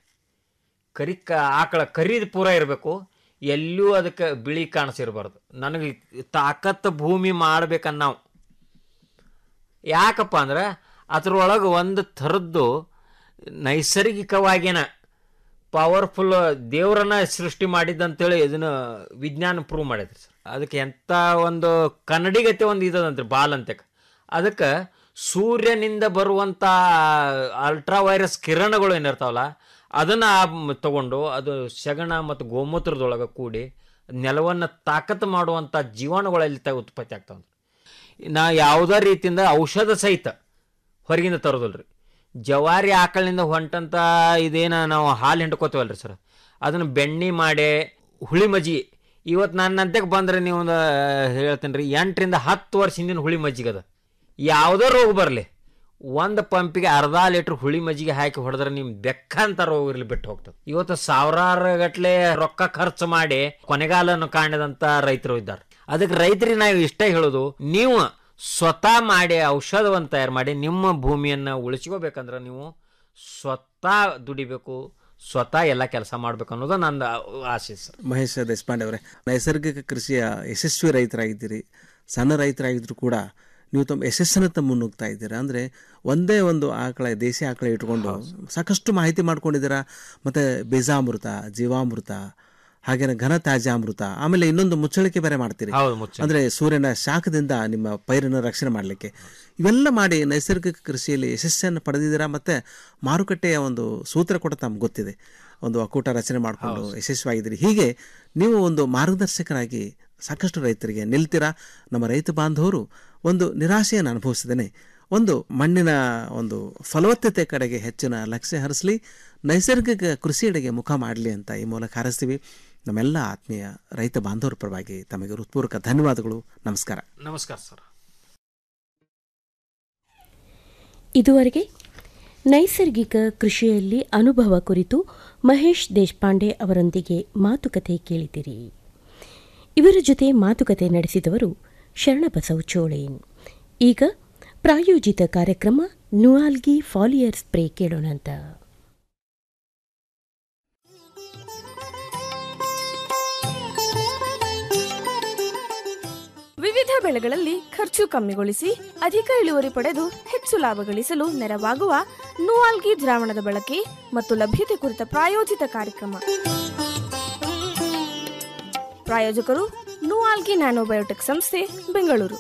ಕರಿ ಕ ಆಕಳ ಕರಿದು ಪೂರ ಇರಬೇಕು ಎಲ್ಲೂ ಅದಕ್ಕೆ ಬಿಳಿ ಕಾಣಿಸಿರ್ಬಾರ್ದು ನನಗೆ ತಾಕತ್ತು ಭೂಮಿ ಮಾಡ್ಬೇಕನ್ನ ನಾವು ಯಾಕಪ್ಪ ಅಂದ್ರೆ ಅದ್ರೊಳಗೆ ಒಂದು ಥರದ್ದು ನೈಸರ್ಗಿಕವಾಗಿನ ಪವರ್ಫುಲ್ ದೇವರನ್ನ ಸೃಷ್ಟಿ ಮಾಡಿದ್ದಂತೇಳಿ ಇದನ್ನ ವಿಜ್ಞಾನ ಪ್ರೂವ್ ಮಾಡಿದ್ರಿ ಸರ್ ಅದಕ್ಕೆ ಎಂಥ ಒಂದು ಕನ್ನಡಿಗತೆ ಒಂದು ಇದದಂತ್ರಿ ಬಾಲ್ ಅಂತ ಅದಕ್ಕೆ ಸೂರ್ಯನಿಂದ ಬರುವಂಥ ಅಲ್ಟ್ರಾ ವೈರಸ್ ಕಿರಣಗಳು ಏನಿರ್ತಾವಲ್ಲ ಅದನ್ನು ತಗೊಂಡು ಅದು ಸಗಣ ಮತ್ತು ಗೋಮೂತ್ರದೊಳಗೆ ಕೂಡಿ ನೆಲವನ್ನು ತಾಕತ್ತು ಮಾಡುವಂಥ ಜೀವಾಣುಗಳಲ್ಲಿ ತ ಉತ್ಪತ್ತಿ ಆಗ್ತಾವ ನಾ ಯಾವುದೇ ರೀತಿಯಿಂದ ಔಷಧ ಸಹಿತ ಹೊರಗಿಂದ ತರೋದಿಲ್ರಿ ಜವಾರಿ ಆಕಳಿನಿಂದ ಹೊಂಟಂತ ಇದೇನ ನಾವು ಹಾಲು ಹಿಂಡ್ಕೋತೀವಲ್ರಿ ಸರ್ ಅದನ್ನು ಬೆಣ್ಣೆ ಮಾಡಿ ಹುಳಿ ಮಜ್ಜಿಗೆ ಇವತ್ತು ನನ್ನ ಅಂತ್ಯಕ್ಕೆ ಬಂದ್ರೆ ನೀವು ಒಂದು ಹೇಳ್ತೀನಿ ರೀ ಎಂಟರಿಂದ ಹತ್ತು ವರ್ಷ ಹಿಂದಿನ ಹುಳಿ ಮಜ್ಜಿಗೆ ಅದ ಯಾವುದೋ ರೋಗ ಬರಲಿ ಒಂದು ಪಂಪಿಗೆ ಅರ್ಧ ಲೀಟ್ರ್ ಹುಳಿ ಮಜ್ಜಿಗೆ ಹಾಕಿ ಹೊಡೆದ್ರೆ ನಿಮ್ ಬೆಕ್ಕಂತ ರೋಗ ಇರ್ಲಿ ಬಿಟ್ಟು ಹೋಗ್ತದೆ ಇವತ್ತು ಸಾವಿರಾರು ಗಟ್ಲೆ ರೊಕ್ಕ ಖರ್ಚು ಮಾಡಿ ಕೊನೆಗಾಲನ್ನು ಕಾಣದಂತ ರೈತರು ಇದ್ದಾರೆ ಅದಕ್ಕೆ ರೈತರಿಗೆ ನಾವು ಇಷ್ಟ ಹೇಳೋದು ನೀವು ಸ್ವತಃ ಮಾಡಿ ಔಷಧವನ್ನು ತಯಾರು ಮಾಡಿ ನಿಮ್ಮ ಭೂಮಿಯನ್ನು ಉಳಿಸ್ಕೋಬೇಕಂದ್ರೆ ನೀವು ಸ್ವತಃ ದುಡಿಬೇಕು ಸ್ವತಃ ಎಲ್ಲ ಕೆಲಸ ಮಾಡ್ಬೇಕು ಅನ್ನೋದು ನನ್ನ ಆಸೆ ಸರ್ ಮಹೇಶ್ ದೇಶಪಾಂಡೆ ಅವರೇ ನೈಸರ್ಗಿಕ ಕೃಷಿಯ ಯಶಸ್ವಿ ರೈತರಾಗಿದ್ದೀರಿ ಸಣ್ಣ ರೈತರಾಗಿದ್ರು ಕೂಡ ನೀವು ತಮ್ಮ ಯಶಸ್ಸನ್ನು ತಮ್ಮ ಮುನ್ನುಗ್ತಾ ಇದ್ದೀರಾ ಅಂದರೆ ಒಂದೇ ಒಂದು ಆಕಳ ದೇಸಿ ಆಕಳ ಇಟ್ಕೊಂಡು ಸಾಕಷ್ಟು ಮಾಹಿತಿ ಮಾಡ್ಕೊಂಡಿದ್ದೀರಾ ಮತ್ತು ಬೀಜಾಮೃತ ಜೀವಾಮೃತ ಹಾಗೇನೆ ಘನ ತಾಜಾಮೃತ ಆಮೇಲೆ ಇನ್ನೊಂದು ಮುಚ್ಚಳಿಕೆ ಬೇರೆ ಮಾಡ್ತೀರಿ ಹೌದು, ಮುಚ್ಚಳಿಕೆ. ಅಂದರೆ ಸೂರ್ಯನ ಶಾಖದಿಂದ ನಿಮ್ಮ ಪೈರನ್ನು ರಕ್ಷಣೆ ಮಾಡಲಿಕ್ಕೆ ಇವೆಲ್ಲ ಮಾಡಿ ನೈಸರ್ಗಿಕ ಕೃಷಿಯಲ್ಲಿ ಯಶಸ್ಸನ್ನು ಪಡೆದಿದ್ದೀರಾ ಮತ್ತು ಮಾರುಕಟ್ಟೆಯ ಒಂದು ಸೂತ್ರ ಕೂಡ ತಮ್ಗೆ ಗೊತ್ತಿದೆ ಒಂದು ಒಕ್ಕೂಟ ರಚನೆ ಮಾಡಿಕೊಂಡು ಯಶಸ್ವಿಯಾಗಿದ್ದೀರಿ ಹೀಗೆ ನೀವು ಒಂದು ಮಾರ್ಗದರ್ಶಕರಾಗಿ ಸಾಕಷ್ಟು ರೈತರಿಗೆ ನಿಲ್ತೀರಾ ನಮ್ಮ ರೈತ ಬಾಂಧವರು ಒಂದು ನಿರಾಶೆಯನ್ನು ಅನುಭವಿಸಿದ್ದೇನೆ ಒಂದು ಮಣ್ಣಿನ ಒಂದು ಫಲವತ್ತತೆ ಕಡೆಗೆ ಹೆಚ್ಚಿನ ಲಕ್ಷ್ಯ ಹರಿಸಲಿ ನೈಸರ್ಗಿಕ ಕೃಷಿಯೆಡೆಗೆ ಮುಖ ಮಾಡಲಿ ಅಂತ ಈ ಮೂಲಕ ಹಾರೈಸ್ತೀವಿ ನಮ್ಮೆಲ್ಲ ಆತ್ಮೀಯ ರೈತ ಬಾಂಧವರ ಪರವಾಗಿ ತಮಗೆ ಹೃತ್ಪೂರ್ವಕ ಧನ್ಯವಾದಗಳು ನಮಸ್ಕಾರ ನಮಸ್ಕಾರ ಸರ್ ಇದುವರೆಗೆ ನೈಸರ್ಗಿಕ ಕೃಷಿಯಲ್ಲಿ ಅನುಭವ ಕುರಿತು ಮಹೇಶ್ ದೇಶಪಾಂಡೆ ಅವರೊಂದಿಗೆ ಮಾತುಕತೆ ಕೇಳಿದಿರಿ ಇವರ ಜೊತೆ ಮಾತುಕತೆ ನಡೆಸಿದವರು ಶರಣಬಸವ ಚೋಳೇನ್ ಈಗ ಪ್ರಾಯೋಜಿತ ಕಾರ್ಯಕ್ರಮ ನುವಾಲ್ಗಿ ಫಾಲಿಯರ್ ಸ್ಪ್ರೇ ಕೇಳೋಣಂತ ವಿವಿಧ ಬೆಳೆಗಳಲ್ಲಿ ಖರ್ಚು ಕಮ್ಮಿಗೊಳಿಸಿ ಅಧಿಕ ಇಳುವರಿ ಪಡೆದು ಹೆಚ್ಚು ಲಾಭ ಗಳಿಸಲು ನೆರವಾಗುವ ನೂವಾಲ್ಗಿ ದ್ರಾವಣದ ಬಳಕೆ ಮತ್ತು ಲಭ್ಯತೆ ಕುರಿತ ಪ್ರಾಯೋಜಿತ ಕಾರ್ಯಕ್ರಮ ಪ್ರಾಯೋಜಕರು ನೂವಾಲ್ಗಿ ನ್ಯಾನೋಬಯೋಟೆಕ್ ಸಂಸ್ಥೆ ಬೆಂಗಳೂರು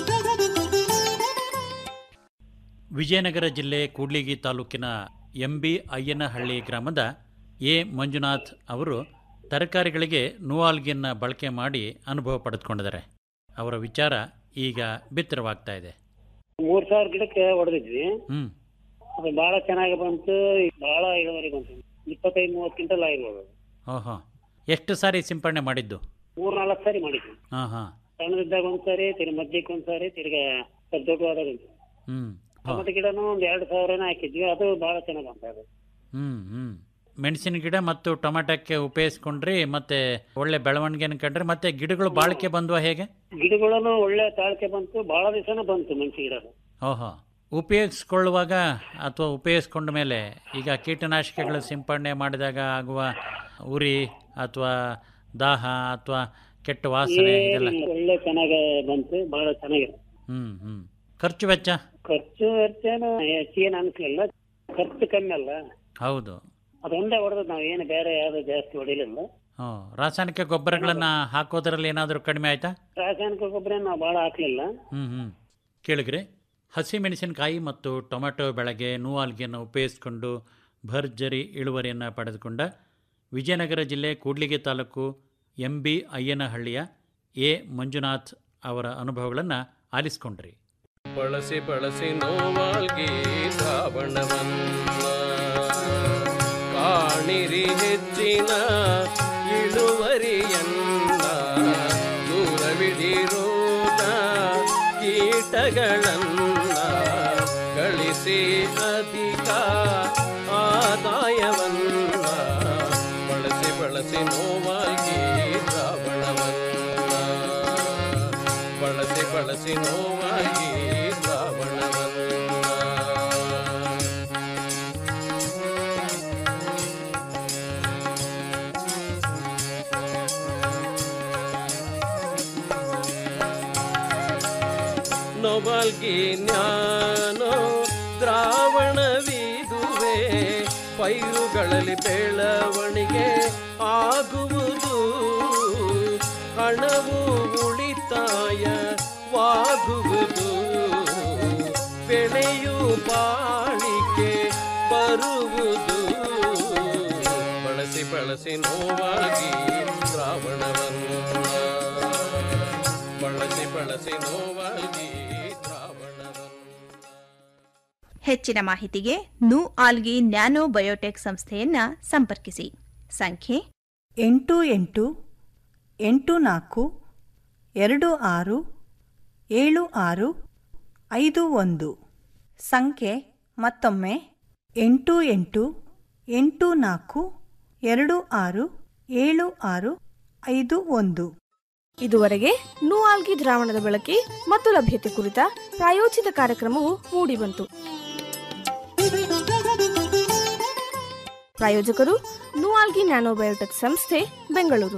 ವಿಜಯನಗರ ಜಿಲ್ಲೆ ಕೂಡ್ಲಿಗಿ ತಾಲೂಕಿನ ಎಂಬಿ ಅಯ್ಯನಹಳ್ಳಿ ಗ್ರಾಮದ ಎ ಮಂಜುನಾಥ್ ಅವರು ತರಕಾರಿಗಳಿಗೆ ನೂವಾಲ್ಗಿಯನ್ನು ಬಳಕೆ ಮಾಡಿ ಅನುಭವ ಪಡೆದುಕೊಂಡಿದ್ದಾರೆ ಅವರ ವಿಚಾರ ಈಗ ಬಿತ್ತರವಾಗ್ತಾ ಇದೆ ಮೂರ್ ಸಾವಿರ ಗಿಡಕ್ಕೆ ಹೊಡೆದಿದ್ವಿ ಹ್ಮ್ ಅದು ಬಹಳ ಚೆನ್ನಾಗಿ ಬಂತು ಬಹಳ ಇಳುವರಿ ಬಂತು ಇಪ್ಪತ್ತೈದು ಮೂವತ್ತು ಕ್ವಿಂಟಲ್ ಆಗಿರ್ಬೋದು ಓಹೋ ಎಷ್ಟು ಸಾರಿ ಸಿಂಪಡಣೆ ಮಾಡಿದ್ದು ಮೂರ್ ನಾಲ್ಕು ಸಾರಿ ಮಾಡಿದ್ವಿ ಹಾಂ ಹಾಂ ಸಣ್ಣದಿದ್ದಾಗ ಒಂದ್ಸಾರಿ ತಿರ್ಗಿ ಮಧ್ಯಕ್ಕೆ ಒಂದ್ಸಾರಿ ತಿರ್ಗಾ ಸ್ವಲ್ಪ ದೊಡ್ಡವಾದಾಗ ಒಂದ್ಸರಿ ಹ್ಮ್ ಟೊಮೆಟೊ ಗಿಡನು ಒಂದ್ ಎರಡು ಸಾವಿರನ ಹಾಕಿದ್ವಿ ಅದು ಬಹಳ ಚೆನ್ನಾಗಿ ಬಂತ ಅದು ಹ್ಮ್ ಹ್ಮ್ ಮೆಣಸಿನ ಗಿಡ ಮತ್ತು ಟೊಮೆಟೊಕ್ಕೆ ಉಪಯೋಗಿಸ್ಕೊಂಡ್ರಿ ಮತ್ತೆ ಒಳ್ಳೆ ಬೆಳವಣಿಗೆನ ಕಂಡ್ರಿ ಮತ್ತೆ ಗಿಡಗಳು ಬಾಳಿಕೆ ಬಂದ್ವಾ ಹೇಗೆ ಗಿಡಗಳನ್ನು ಒಳ್ಳೆ ತಾಳ್ಕೆ ಬಂತು ಬಹಳ ದಿವಸನ ಬಂತು ಮೆಣಸಿ ಗಿಡ ಓಹೋ ಉಪಯೋಗಿಸ್ಕೊಳ್ಳುವಾಗ ಅಥವಾ ಉಪಯೋಗಿಸ್ಕೊಂಡ ಮೇಲೆ ಈಗ ಕೀಟನಾಶಕಗಳು ಸಿಂಪಡಣೆ ಮಾಡಿದಾಗ ಆಗುವ ಉರಿ ಅಥವಾ ದಾಹ ಅಥವಾ ಕೆಟ್ಟ ವಾಸನೆ ಇದೆಲ್ಲ ಏನಿಲ್ಲ, ಒಳ್ಳೆ ಚೆನ್ನಾಗಿ ಬಂತು ಬಹಳ ಚೆನ್ನಾಗಿದೆ ಹ್ಮ್ ಹ್ಮ್ ಖರ್ಚು ವೆಚ್ಚ ಖರ್ಚು ವೆಚ್ಚನು ಹೆಚ್ಚೇನು ಅನ್ಸ್ಲಿಲ್ಲ ಖರ್ಚು ಕಮ್ಮಿ ಅಲ್ಲ ಹೌದು ಅದೊಂದೇ ಹೊಡೆದ್ ನಾವು ಏನು ಬೇರೆ ಯಾವ್ದು ಜಾಸ್ತಿ ಹೊಡಿಲಿಲ್ಲ ಹ್ಞೂ ರಾಸಾಯನಿಕ ಗೊಬ್ಬರಗಳನ್ನು ಹಾಕೋದ್ರಲ್ಲಿ ಏನಾದರೂ ಕಡಿಮೆ ಆಯ್ತಾ ರಾಸಾಯನಿಕ ಗೊಬ್ಬರ ನಾವು ಬಹಳ ಹಾಕ್ಲಿಲ್ಲ ಹ್ಮ್ ಹ್ಮ್ ಕೇಳಿಗ್ರಿ ಹಸಿಮೆಣಸಿನಕಾಯಿ ಮತ್ತು ಟೊಮೆಟೊ ಬೆಳೆಗೆ ನೂವಾಲ್ಗಿಯನ್ನು ಉಪಯೋಗಿಸಿಕೊಂಡು ಭರ್ಜರಿ ಇಳುವರಿಯನ್ನು ಪಡೆದುಕೊಂಡ ವಿಜಯನಗರ ಜಿಲ್ಲೆ ಕೂಡ್ಲಿಗಿ ತಾಲೂಕು ಎಂ ಬಿ ಅಯ್ಯನಹಳ್ಳಿಯ ಎ ಮಂಜುನಾಥ್ ಅವರ ಅನುಭವಗಳನ್ನು ಆಲಿಸ್ಕೊಂಡ್ರಿ ಬಳಸಿ ಬಳಸಿ ನೋವಾಲ್ಗಿ ಶ್ರಾವಣವನ್ನ ಕಾಣಿರಿ ಹೆಚ್ಚಿನ ಇಳುವರಿಯನ್ನ ದೂರವಿಡಿರೋದ ಕೀಟಗಳನ್ನ ಗಳಿಸಿ ಅಧಿಕ ಆದಾಯವನ್ನ ಬಳಸಿ ಬಳಸಿ ನೋವಾಗಿ ಶ್ರಾವಣವನ್ನ ಬಳಸಿ ಬಳಸಿ ನೋವಾಗಿ ಶ್ರಾವಣವನ್ನ ನೊಬಲ್ಗಿ ಜ್ಞಾನೋ ದ್ರಾವಣವಿದುವೆ ಪೈರುಗಳಲ್ಲಿ ಬೆಳವಣಿಗೆ ಆಗುವುದು ಹಣವು ಉಳಿತಾಯವಾಗುವುದು ಬೆಳೆಯು ಬಾಳಿಕೆ ಬರುವುದು ಬಳಸಿ ಬಳಸಿ ನೋವಾಗಿ ಶ್ರಾವಣವನ್ನು ಬಳಸಿ ಬಳಸಿ ನೋವಾಗಿ ಹೆಚ್ಚಿನ ಮಾಹಿತಿಗೆ ನು ಆಲ್ಗಿ ನ್ಯಾನೋ ಬಯೋಟೆಕ್ ಸಂಸ್ಥೆಯನ್ನ ಸಂಪರ್ಕಿಸಿ ಸಂಖ್ಯೆ ಎಂಟು ಎಂಟು ಎಂಟು ನಾಲ್ಕು ಎರಡು ಆರು ಏಳು ಆರು ಐದು ಒಂದು ಸಂಖ್ಯೆ ಮತ್ತೊಮ್ಮೆ ಎಂಟು ಎಂಟು ಎಂಟು ನಾಲ್ಕು ಎರಡು ಆರು ಏಳು ಆರು ಐದು ಒಂದು ಇದುವರೆಗೆ ನೂಆಲ್ಗಿ ದ್ರಾವಣದ ಬಳಕೆ ಮತ್ತು ಲಭ್ಯತೆ ಕುರಿತ ಪ್ರಾಯೋಜಿತ ಕಾರ್ಯಕ್ರಮವು ಮೂಡಿಬಂತು ಪ್ರಾಯೋಜಕರು ನೂಆಲ್ಗಿ ನ್ಯಾನೋಬಯೋಟೆಕ್ ಸಂಸ್ಥೆ ಬೆಂಗಳೂರು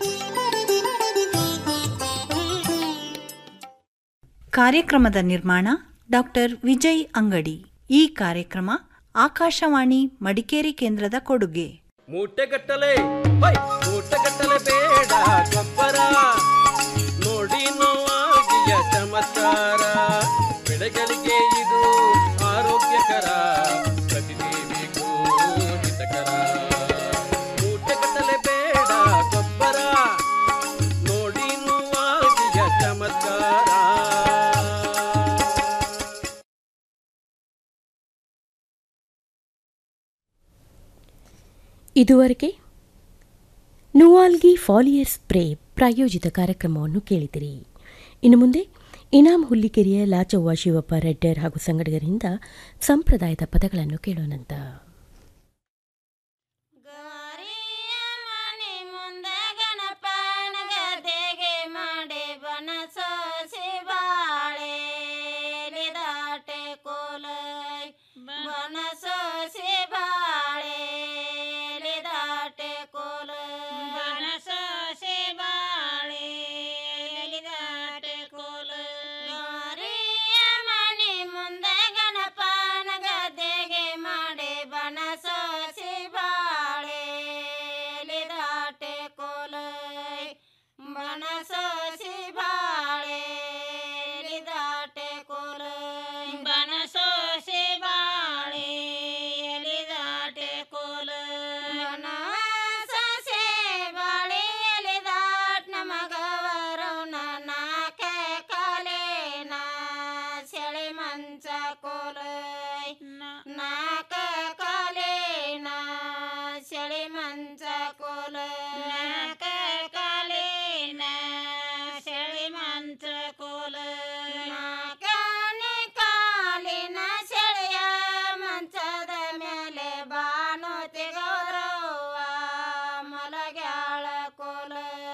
ಕಾರ್ಯಕ್ರಮದ ನಿರ್ಮಾಣ ಡಾಕ್ಟರ್ ವಿಜಯ್ ಅಂಗಡಿ ಈ ಕಾರ್ಯಕ್ರಮ ಆಕಾಶವಾಣಿ ಮಡಿಕೇರಿ ಕೇಂದ್ರದ ಕೊಡುಗೆ ಮೂಟೆಗಟ್ಟಲೆ ಹೈ ಮೂಟೆಗಟ್ಟಲೆ ಬೇಡ ಗೊಬ್ಬರ ನೋಡಿ ನೋವಾಗಿಯ ಚಮತ್ಕಾರ ಬೆಳೆಗಳಿಗೆ ಇದು ಆರೋಗ್ಯಕರ ಪ್ರತಿದೇವಿಗೂ ಹಿತಕರ ಮೂಟೆಗಟ್ಟಲೆ ಬೇಡ ಗೊಬ್ಬರ ನೋಡಿ ನೋವಾಗಿಯ ಚಮತ್ಕಾರ ಇದುವರೆಗೆ ನುವಾಲ್ಗಿ ಫಾಲಿಯರ್ ಸ್ಪ್ರೇ ಪ್ರಾಯೋಜಿತ ಕಾರ್ಯಕ್ರಮವನ್ನು ಕೇಳಿದಿರಿ ಇನ್ನು ಮುಂದೆ ಇನಾಮ್ ಹುಲ್ಲಿಕೆರೆಯ ಲಾಚವ್ವ ಶಿವಪ್ಪ ರೆಡ್ಡರ್ ಹಾಗೂ ಸಂಗಡಿಗರಿಂದ ಸಂಪ್ರದಾಯದ ಪದಗಳನ್ನು ಕೇಳೋಣಂತ ಗದೆಗೆ ಮಾಡಿ ಬನಸೋಸಿ ಬಾಳೆ ದಾಟೆ ಕೋಲ ಬನಸೋಸಿ ಬಾಳೆ ಎಲಿದಾಟೆ ಕೋಲ ಬನಸೋಸಿ ಬಾಳೆ ಎಲಿದಾಟೆ ಕೋಲ ಬನಸೋಸಿ ಬಾಳೆ ಎಲಿದಾಟ್ ನಮಗವರವನ ನಾಕೆ ಕಾಲೇನ ಸೆಳೆ ಮಂಚ ಕೋಲ ನಾಕ ಕಾಲೇನ ಸೆಳೆ ಮಂಚ ಕೋಲ ನಾಕ ಕಾಲೇನ ಸೆಳೆ ಮಂಚ ಕೋಲ ನಾಕನೆ ಕಾಲಿನ ಸೆಳೆಯ ಮಂಚದ ಮೇಲೆ ಬಾನುತಿ ಗೌರವ ಮಲಗ್ಯಾಳ ಕೋಲ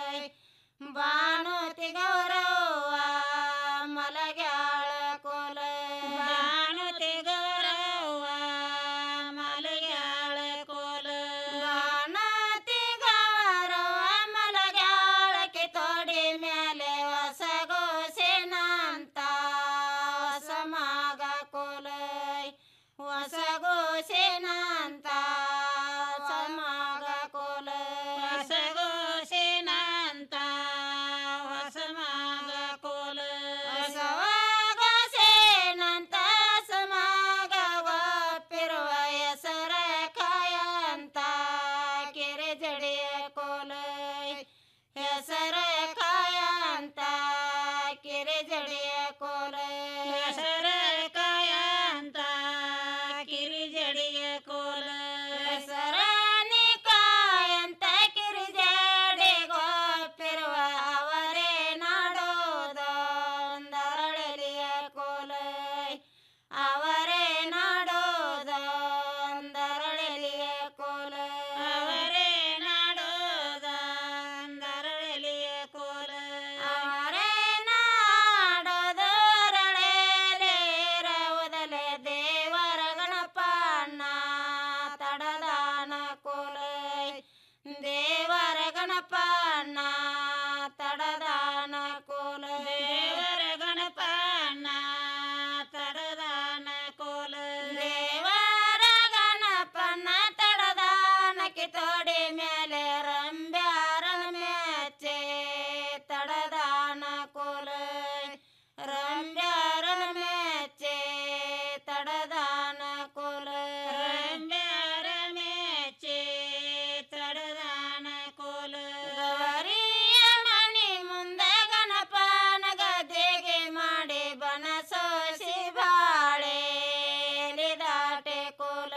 ಬಾನುತಿ ಗೌರವ ಮಲಗ್ಯಾಳ ಕೋಲ ಬಾನುತಿ ಗೌರವ ಮಲಗ್ಯಾಳ ಕೋಲ ಬಾನತಿ ಗೌರವ ಮಲಗ್ಯಾಳಕ್ಕೆ ತೋಡಿ ಮೇಲೆ ಹೊಸಗೋಸೆನಂತ ಹೊಸಮಾಗ ಕೋಲ ಹೊಸಗೋಸೆನಂತ ಸಮಾಗ ಕೋಲ ಹೊಸಗೋಸೆನಂತ ಹೊಸಮಾಗ ಕೋಲ ಹೊಸವಾಗೋಸೆನಂತ ಸಮಾಗ ಒಪ್ಪಿರುವ ಹೆಸರ ಕಾಯಂತ ಕೆರೆ ಜಡಿಯ ಕೋಲ ಹೆಸರ ಕಾಯಂತ ಕೆರೆ ಜಡಿಯ ಕೋಲ ಹೆಸರ ಕಾಯಂತ ಕಿರಿ ಜಡಿಯ ಕೋಲ ಹೆಸರಾನಿ ಕಾಯಂತ ಕಿರಿ ಜಡಿ ಗೊಪ್ಪಿರುವ ಅವರೇ ನಾಡೋದೊಂದರಳಿಯ ಕೋಲ ಅವರೇ ನಾಡೋದೊಂದರಳಿಯ ಕೋಲ ಅವರೇ ನಾಡೋದೊಂದರಳಿಯ ಕೋಲ ಅವರೇ ನಾಡೋದರಳೆಲೇರವುದಲೆ ದೇವರ ಗಣಪಣ್ಣ ತಡದಾನ ಕೋಲ ದೇವರ ಗಣಪಣ್ಣ ತಡದಾನ ಕೋಲ ದೇವರ ಗಣಪಣ್ಣ ತಡದಾನ ಕೋಲ ದೇವರ ಗಣಪಣ್ಣ ತಡದಾನಕ್ಕೆ ತೋಡಿ ಮೇಲೆ ರಂಬ್ಯಾರ ಮೆಚ್ಚೆ ತಡದಾನ ಕೋಲ ರಂಬ್ಯಾರ ಮೆಚ್ಚೆ ತಡದಾನ ಕೋಲ ರಂಬ್ಯಾರ ಮೆಚ್ಚೆ ತಡದಾನ ಕೋಲ ಗೌರಿಯ ಮಣಿ ಮುಂದೆ ಗಣಪನ ಗದ್ದೆಗೆ ಮಾಡಿ ಬನಸೋಸಿ ಬಾಳೆ ಎಲಿದಾಟೆ ಕೋಲ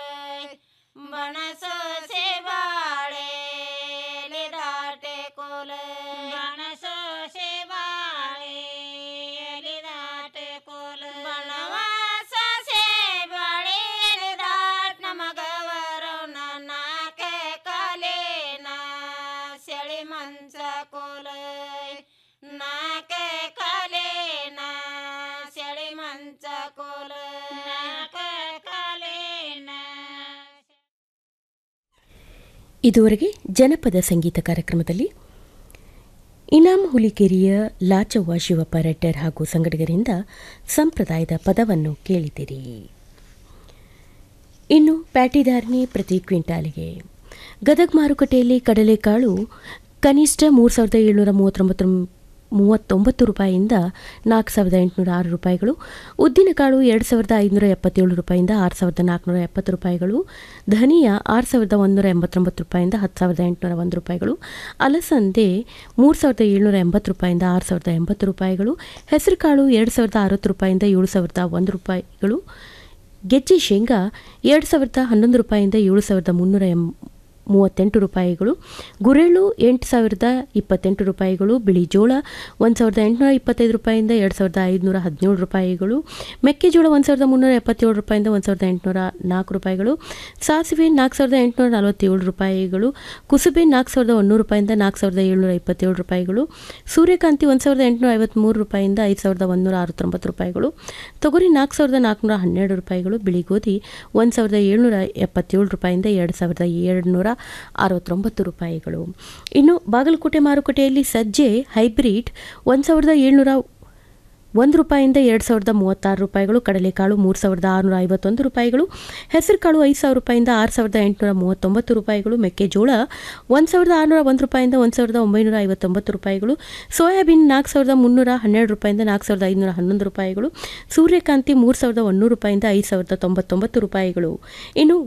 ಬನಸೋಸಿ ಬಾಳೆ ಎಲಿದಾಟೆ ಕೋಲ ಬನಸೋಸಿ ಬಾಳೆ ಎಲಿದಾಟೆ ಕೋಲ ಬನವಾಸ ಸೇ ಬಾಳೆ ಎಲಿದಾಟ್ ನಮಗವರವನ ನಾಕೆ ಕಾಲೇನ ಸೆಳಿ ಮಂಚ ಕೋಲ ನಾಕೆ ಕಾಲೇನ ಸೆಳಿ ಮಂಚ ಕೋಲ ನಾಕೆ ಕಾಲೇನ ಇದುವರೆಗೆ ಜನಪದ ಸಂಗೀತ ಕಾರ್ಯಕ್ರಮದಲ್ಲಿ ಇನಾಮ್ ಹುಲಿಕೆರೆಯ ಲಾಚವ್ವ ಶಿವಪ್ಪ ರೆಡ್ಡರ್ ಹಾಗೂ ಸಂಗಡಿಗರಿಂದ ಸಂಪ್ರದಾಯದ ಪದವನ್ನು ಕೇಳಿದಿರಿ ಇನ್ನು ಪ್ಯಾಟಿದಾರಣೆ ಪ್ರತಿ ಕ್ವಿಂಟಾಲಿಗೆ ಗದಗ ಮಾರುಕಟ್ಟೆಯಲ್ಲಿ ಕಡಲೆಕಾಳು ಕನಿಷ್ಠ ಮೂರು ಸಾವಿರದ ಏಳ್ನೂರ ಮೂವತ್ತೊಂಬತ್ತು ಮೂವತ್ತೊಂಬತ್ತು ರೂಪಾಯಿಯಿಂದ ನಾಲ್ಕು ಸಾವಿರದ ಎಂಟುನೂರ ಆರು ರೂಪಾಯಿಗಳು ಉದ್ದಿನಕಾಳು ಎರಡು ಸಾವಿರದ ಐದುನೂರ ಎಪ್ಪತ್ತೇಳು ರೂಪಾಯಿಂದ ಆರು ಸಾವಿರದ ನಾಲ್ಕುನೂರ ಎಪ್ಪತ್ತು ರೂಪಾಯಿಗಳು ಧನಿಯಾ ಆರು ಸಾವಿರದ ಒಂದೂರ ಎಂಬತ್ತೊಂಬತ್ತು ರೂಪಾಯಿಂದ ಹತ್ತು ಸಾವಿರದ ಎಂಟುನೂರ ಒಂದು ರೂಪಾಯಿಗಳು ಅಲಸಂದೆ ಮೂರು ಸಾವಿರದ ಏಳ್ನೂರ ಎಂಬತ್ತು ರೂಪಾಯಿಂದ ಆರು ಸಾವಿರದ ಎಂಬತ್ತು ರೂಪಾಯಿಗಳು ಹೆಸರುಕಾಳು ಎರಡು ಸಾವಿರದ ಅರವತ್ತು ರೂಪಾಯಿಂದ ಏಳು ಸಾವಿರದ ಒಂದು ರೂಪಾಯಿಗಳು ಗೆಜ್ಜೆ ಶೇಂಗಾ ಎರಡು ಸಾವಿರದ ಹನ್ನೊಂದು ರೂಪಾಯಿಂದ ಏಳು ಸಾವಿರದ ಮುನ್ನೂರ ಎಂ ಮೂವತ್ತೆಂಟು ರೂಪಾಯಿಗಳು ಗುರೆಳ್ಳು ಎಂಟು ಸಾವಿರದ ಇಪ್ಪತ್ತೆಂಟು ರೂಪಾಯಿಗಳು ಬಿಳಿ ಜೋಳ ಒಂದು ಸಾವಿರದ ಎಂಟುನೂರ ಇಪ್ಪತ್ತೈದು ರೂಪಾಯಿಂದ ಎರಡು ಸಾವಿರದ ಐದುನೂರ ಹದಿನೇಳು ರೂಪಾಯಿಗಳು ಮೆಕ್ಕೆಜೋಳ ಒಂದು ಸಾವಿರದ ಮುನ್ನೂರ ಎಪ್ಪತ್ತೇಳು ರೂಪಾಯಿಂದ ಒಂದು ಸಾವಿರದ ಎಂಟುನೂರ ನಾಲ್ಕು ರೂಪಾಯಿಗಳು ಸಾಸಿವೆ ನಾಲ್ಕು ಸಾವಿರದ ಎಂಟುನೂರ ನಲವತ್ತೇಳು ರೂಪಾಯಿಗಳು ಕುಸುಬೆ ನಾಲ್ಕು ಸಾವಿರದ ಒಂದೂರು ರೂಪಾಯಿಂದ ನಾಲ್ಕು ಸಾವಿರದ ಏಳ್ನೂರ ಇಪ್ಪತ್ತೇಳು ರೂಪಾಯಿಗಳು ಸೂರ್ಯಕಾಂತಿ ಒಂದು ಸಾವಿರದ ಎಂಟುನೂರ ಐವತ್ತ್ಮೂರು ರೂಪಾಯಿಂದ ಐದು ಸಾವಿರದ ಒಂದೂರ ಅರವತ್ತೊಂಬತ್ತು ರೂಪಾಯಿಗಳು ತೊಗರಿ ನಾಲ್ಕು ಸಾವಿರದ ನಾಲ್ಕುನೂರ ಹನ್ನೆರಡು ರೂಪಾಯಿಗಳು ಬಿಳಿ ಗೋಧಿ ಒಂದು ಸಾವಿರದ ಏಳ್ನೂರ ಎಪ್ಪತ್ತೇಳು ರೂಪಾಯಿಂದ ಎರಡು ಸಾವಿರದ ಏಳುನೂರ ಅರವತ್ತೊಂಬತ್ತು ರೂಪಾಯಿಗಳು ಇನ್ನು ಬಾಗಲಕೋಟೆ ಮಾರುಕಟ್ಟೆಯಲ್ಲಿ ಸಜ್ಜೆ ಹೈಬ್ರಿಡ್ ಒಂದು ಸಾವಿರದ ಏಳ್ನೂರ ಒಂದು ರೂಪಾಯಿಂದ ಎರಡು ಸಾವಿರದ ಮೂವತ್ತಾರು ರೂಪಾಯಿಗಳು ಕಡಲೆಕಾಳು ಮೂರು ಸಾವಿರದ ಆರುನೂರ ಐವತ್ತೊಂದು ರೂಪಾಯಿಗಳು ಹೆಸರುಕಾಳು ಐದು ಸಾವಿರ ರೂಪಾಯಿಂದ ಆರು ಸಾವಿರದ ಎಂಟುನೂರ ಮೂವತ್ತೊಂಬತ್ತು ರೂಪಾಯಿಗಳು ಮೆಕ್ಕೆಜೋಳ ಒಂದು ಸಾವಿರದ ಆರುನೂರ ಒಂದು ರೂಪಾಯಿಂದ ಒಂದು ಸಾವಿರದ ಒಂಬೈನೂರ ಐವತ್ತೊಂಬತ್ತು ರೂಪಾಯಿಗಳು ಸೋಯಾಬೀನ್ ನಾಲ್ಕು ಸಾವಿರದ ಮುನ್ನೂರ ಹನ್ನೆರಡು ರೂಪಾಯಿಂದ ನಾಲ್ಕು ಸಾವಿರದ ಐದುನೂರ ಹನ್ನೊಂದು ರೂಪಾಯಿಗಳು ಸೂರ್ಯಕಾಂತಿ ಮೂರು ಸಾವಿರದ ಒಂದೂರು ರೂಪಾಯಿಂದ ಐದು ಸಾವಿರದ ತೊಂಬತ್ತೊಂಬತ್ತು ರೂಪಾಯಿಗಳು ಇನ್ನು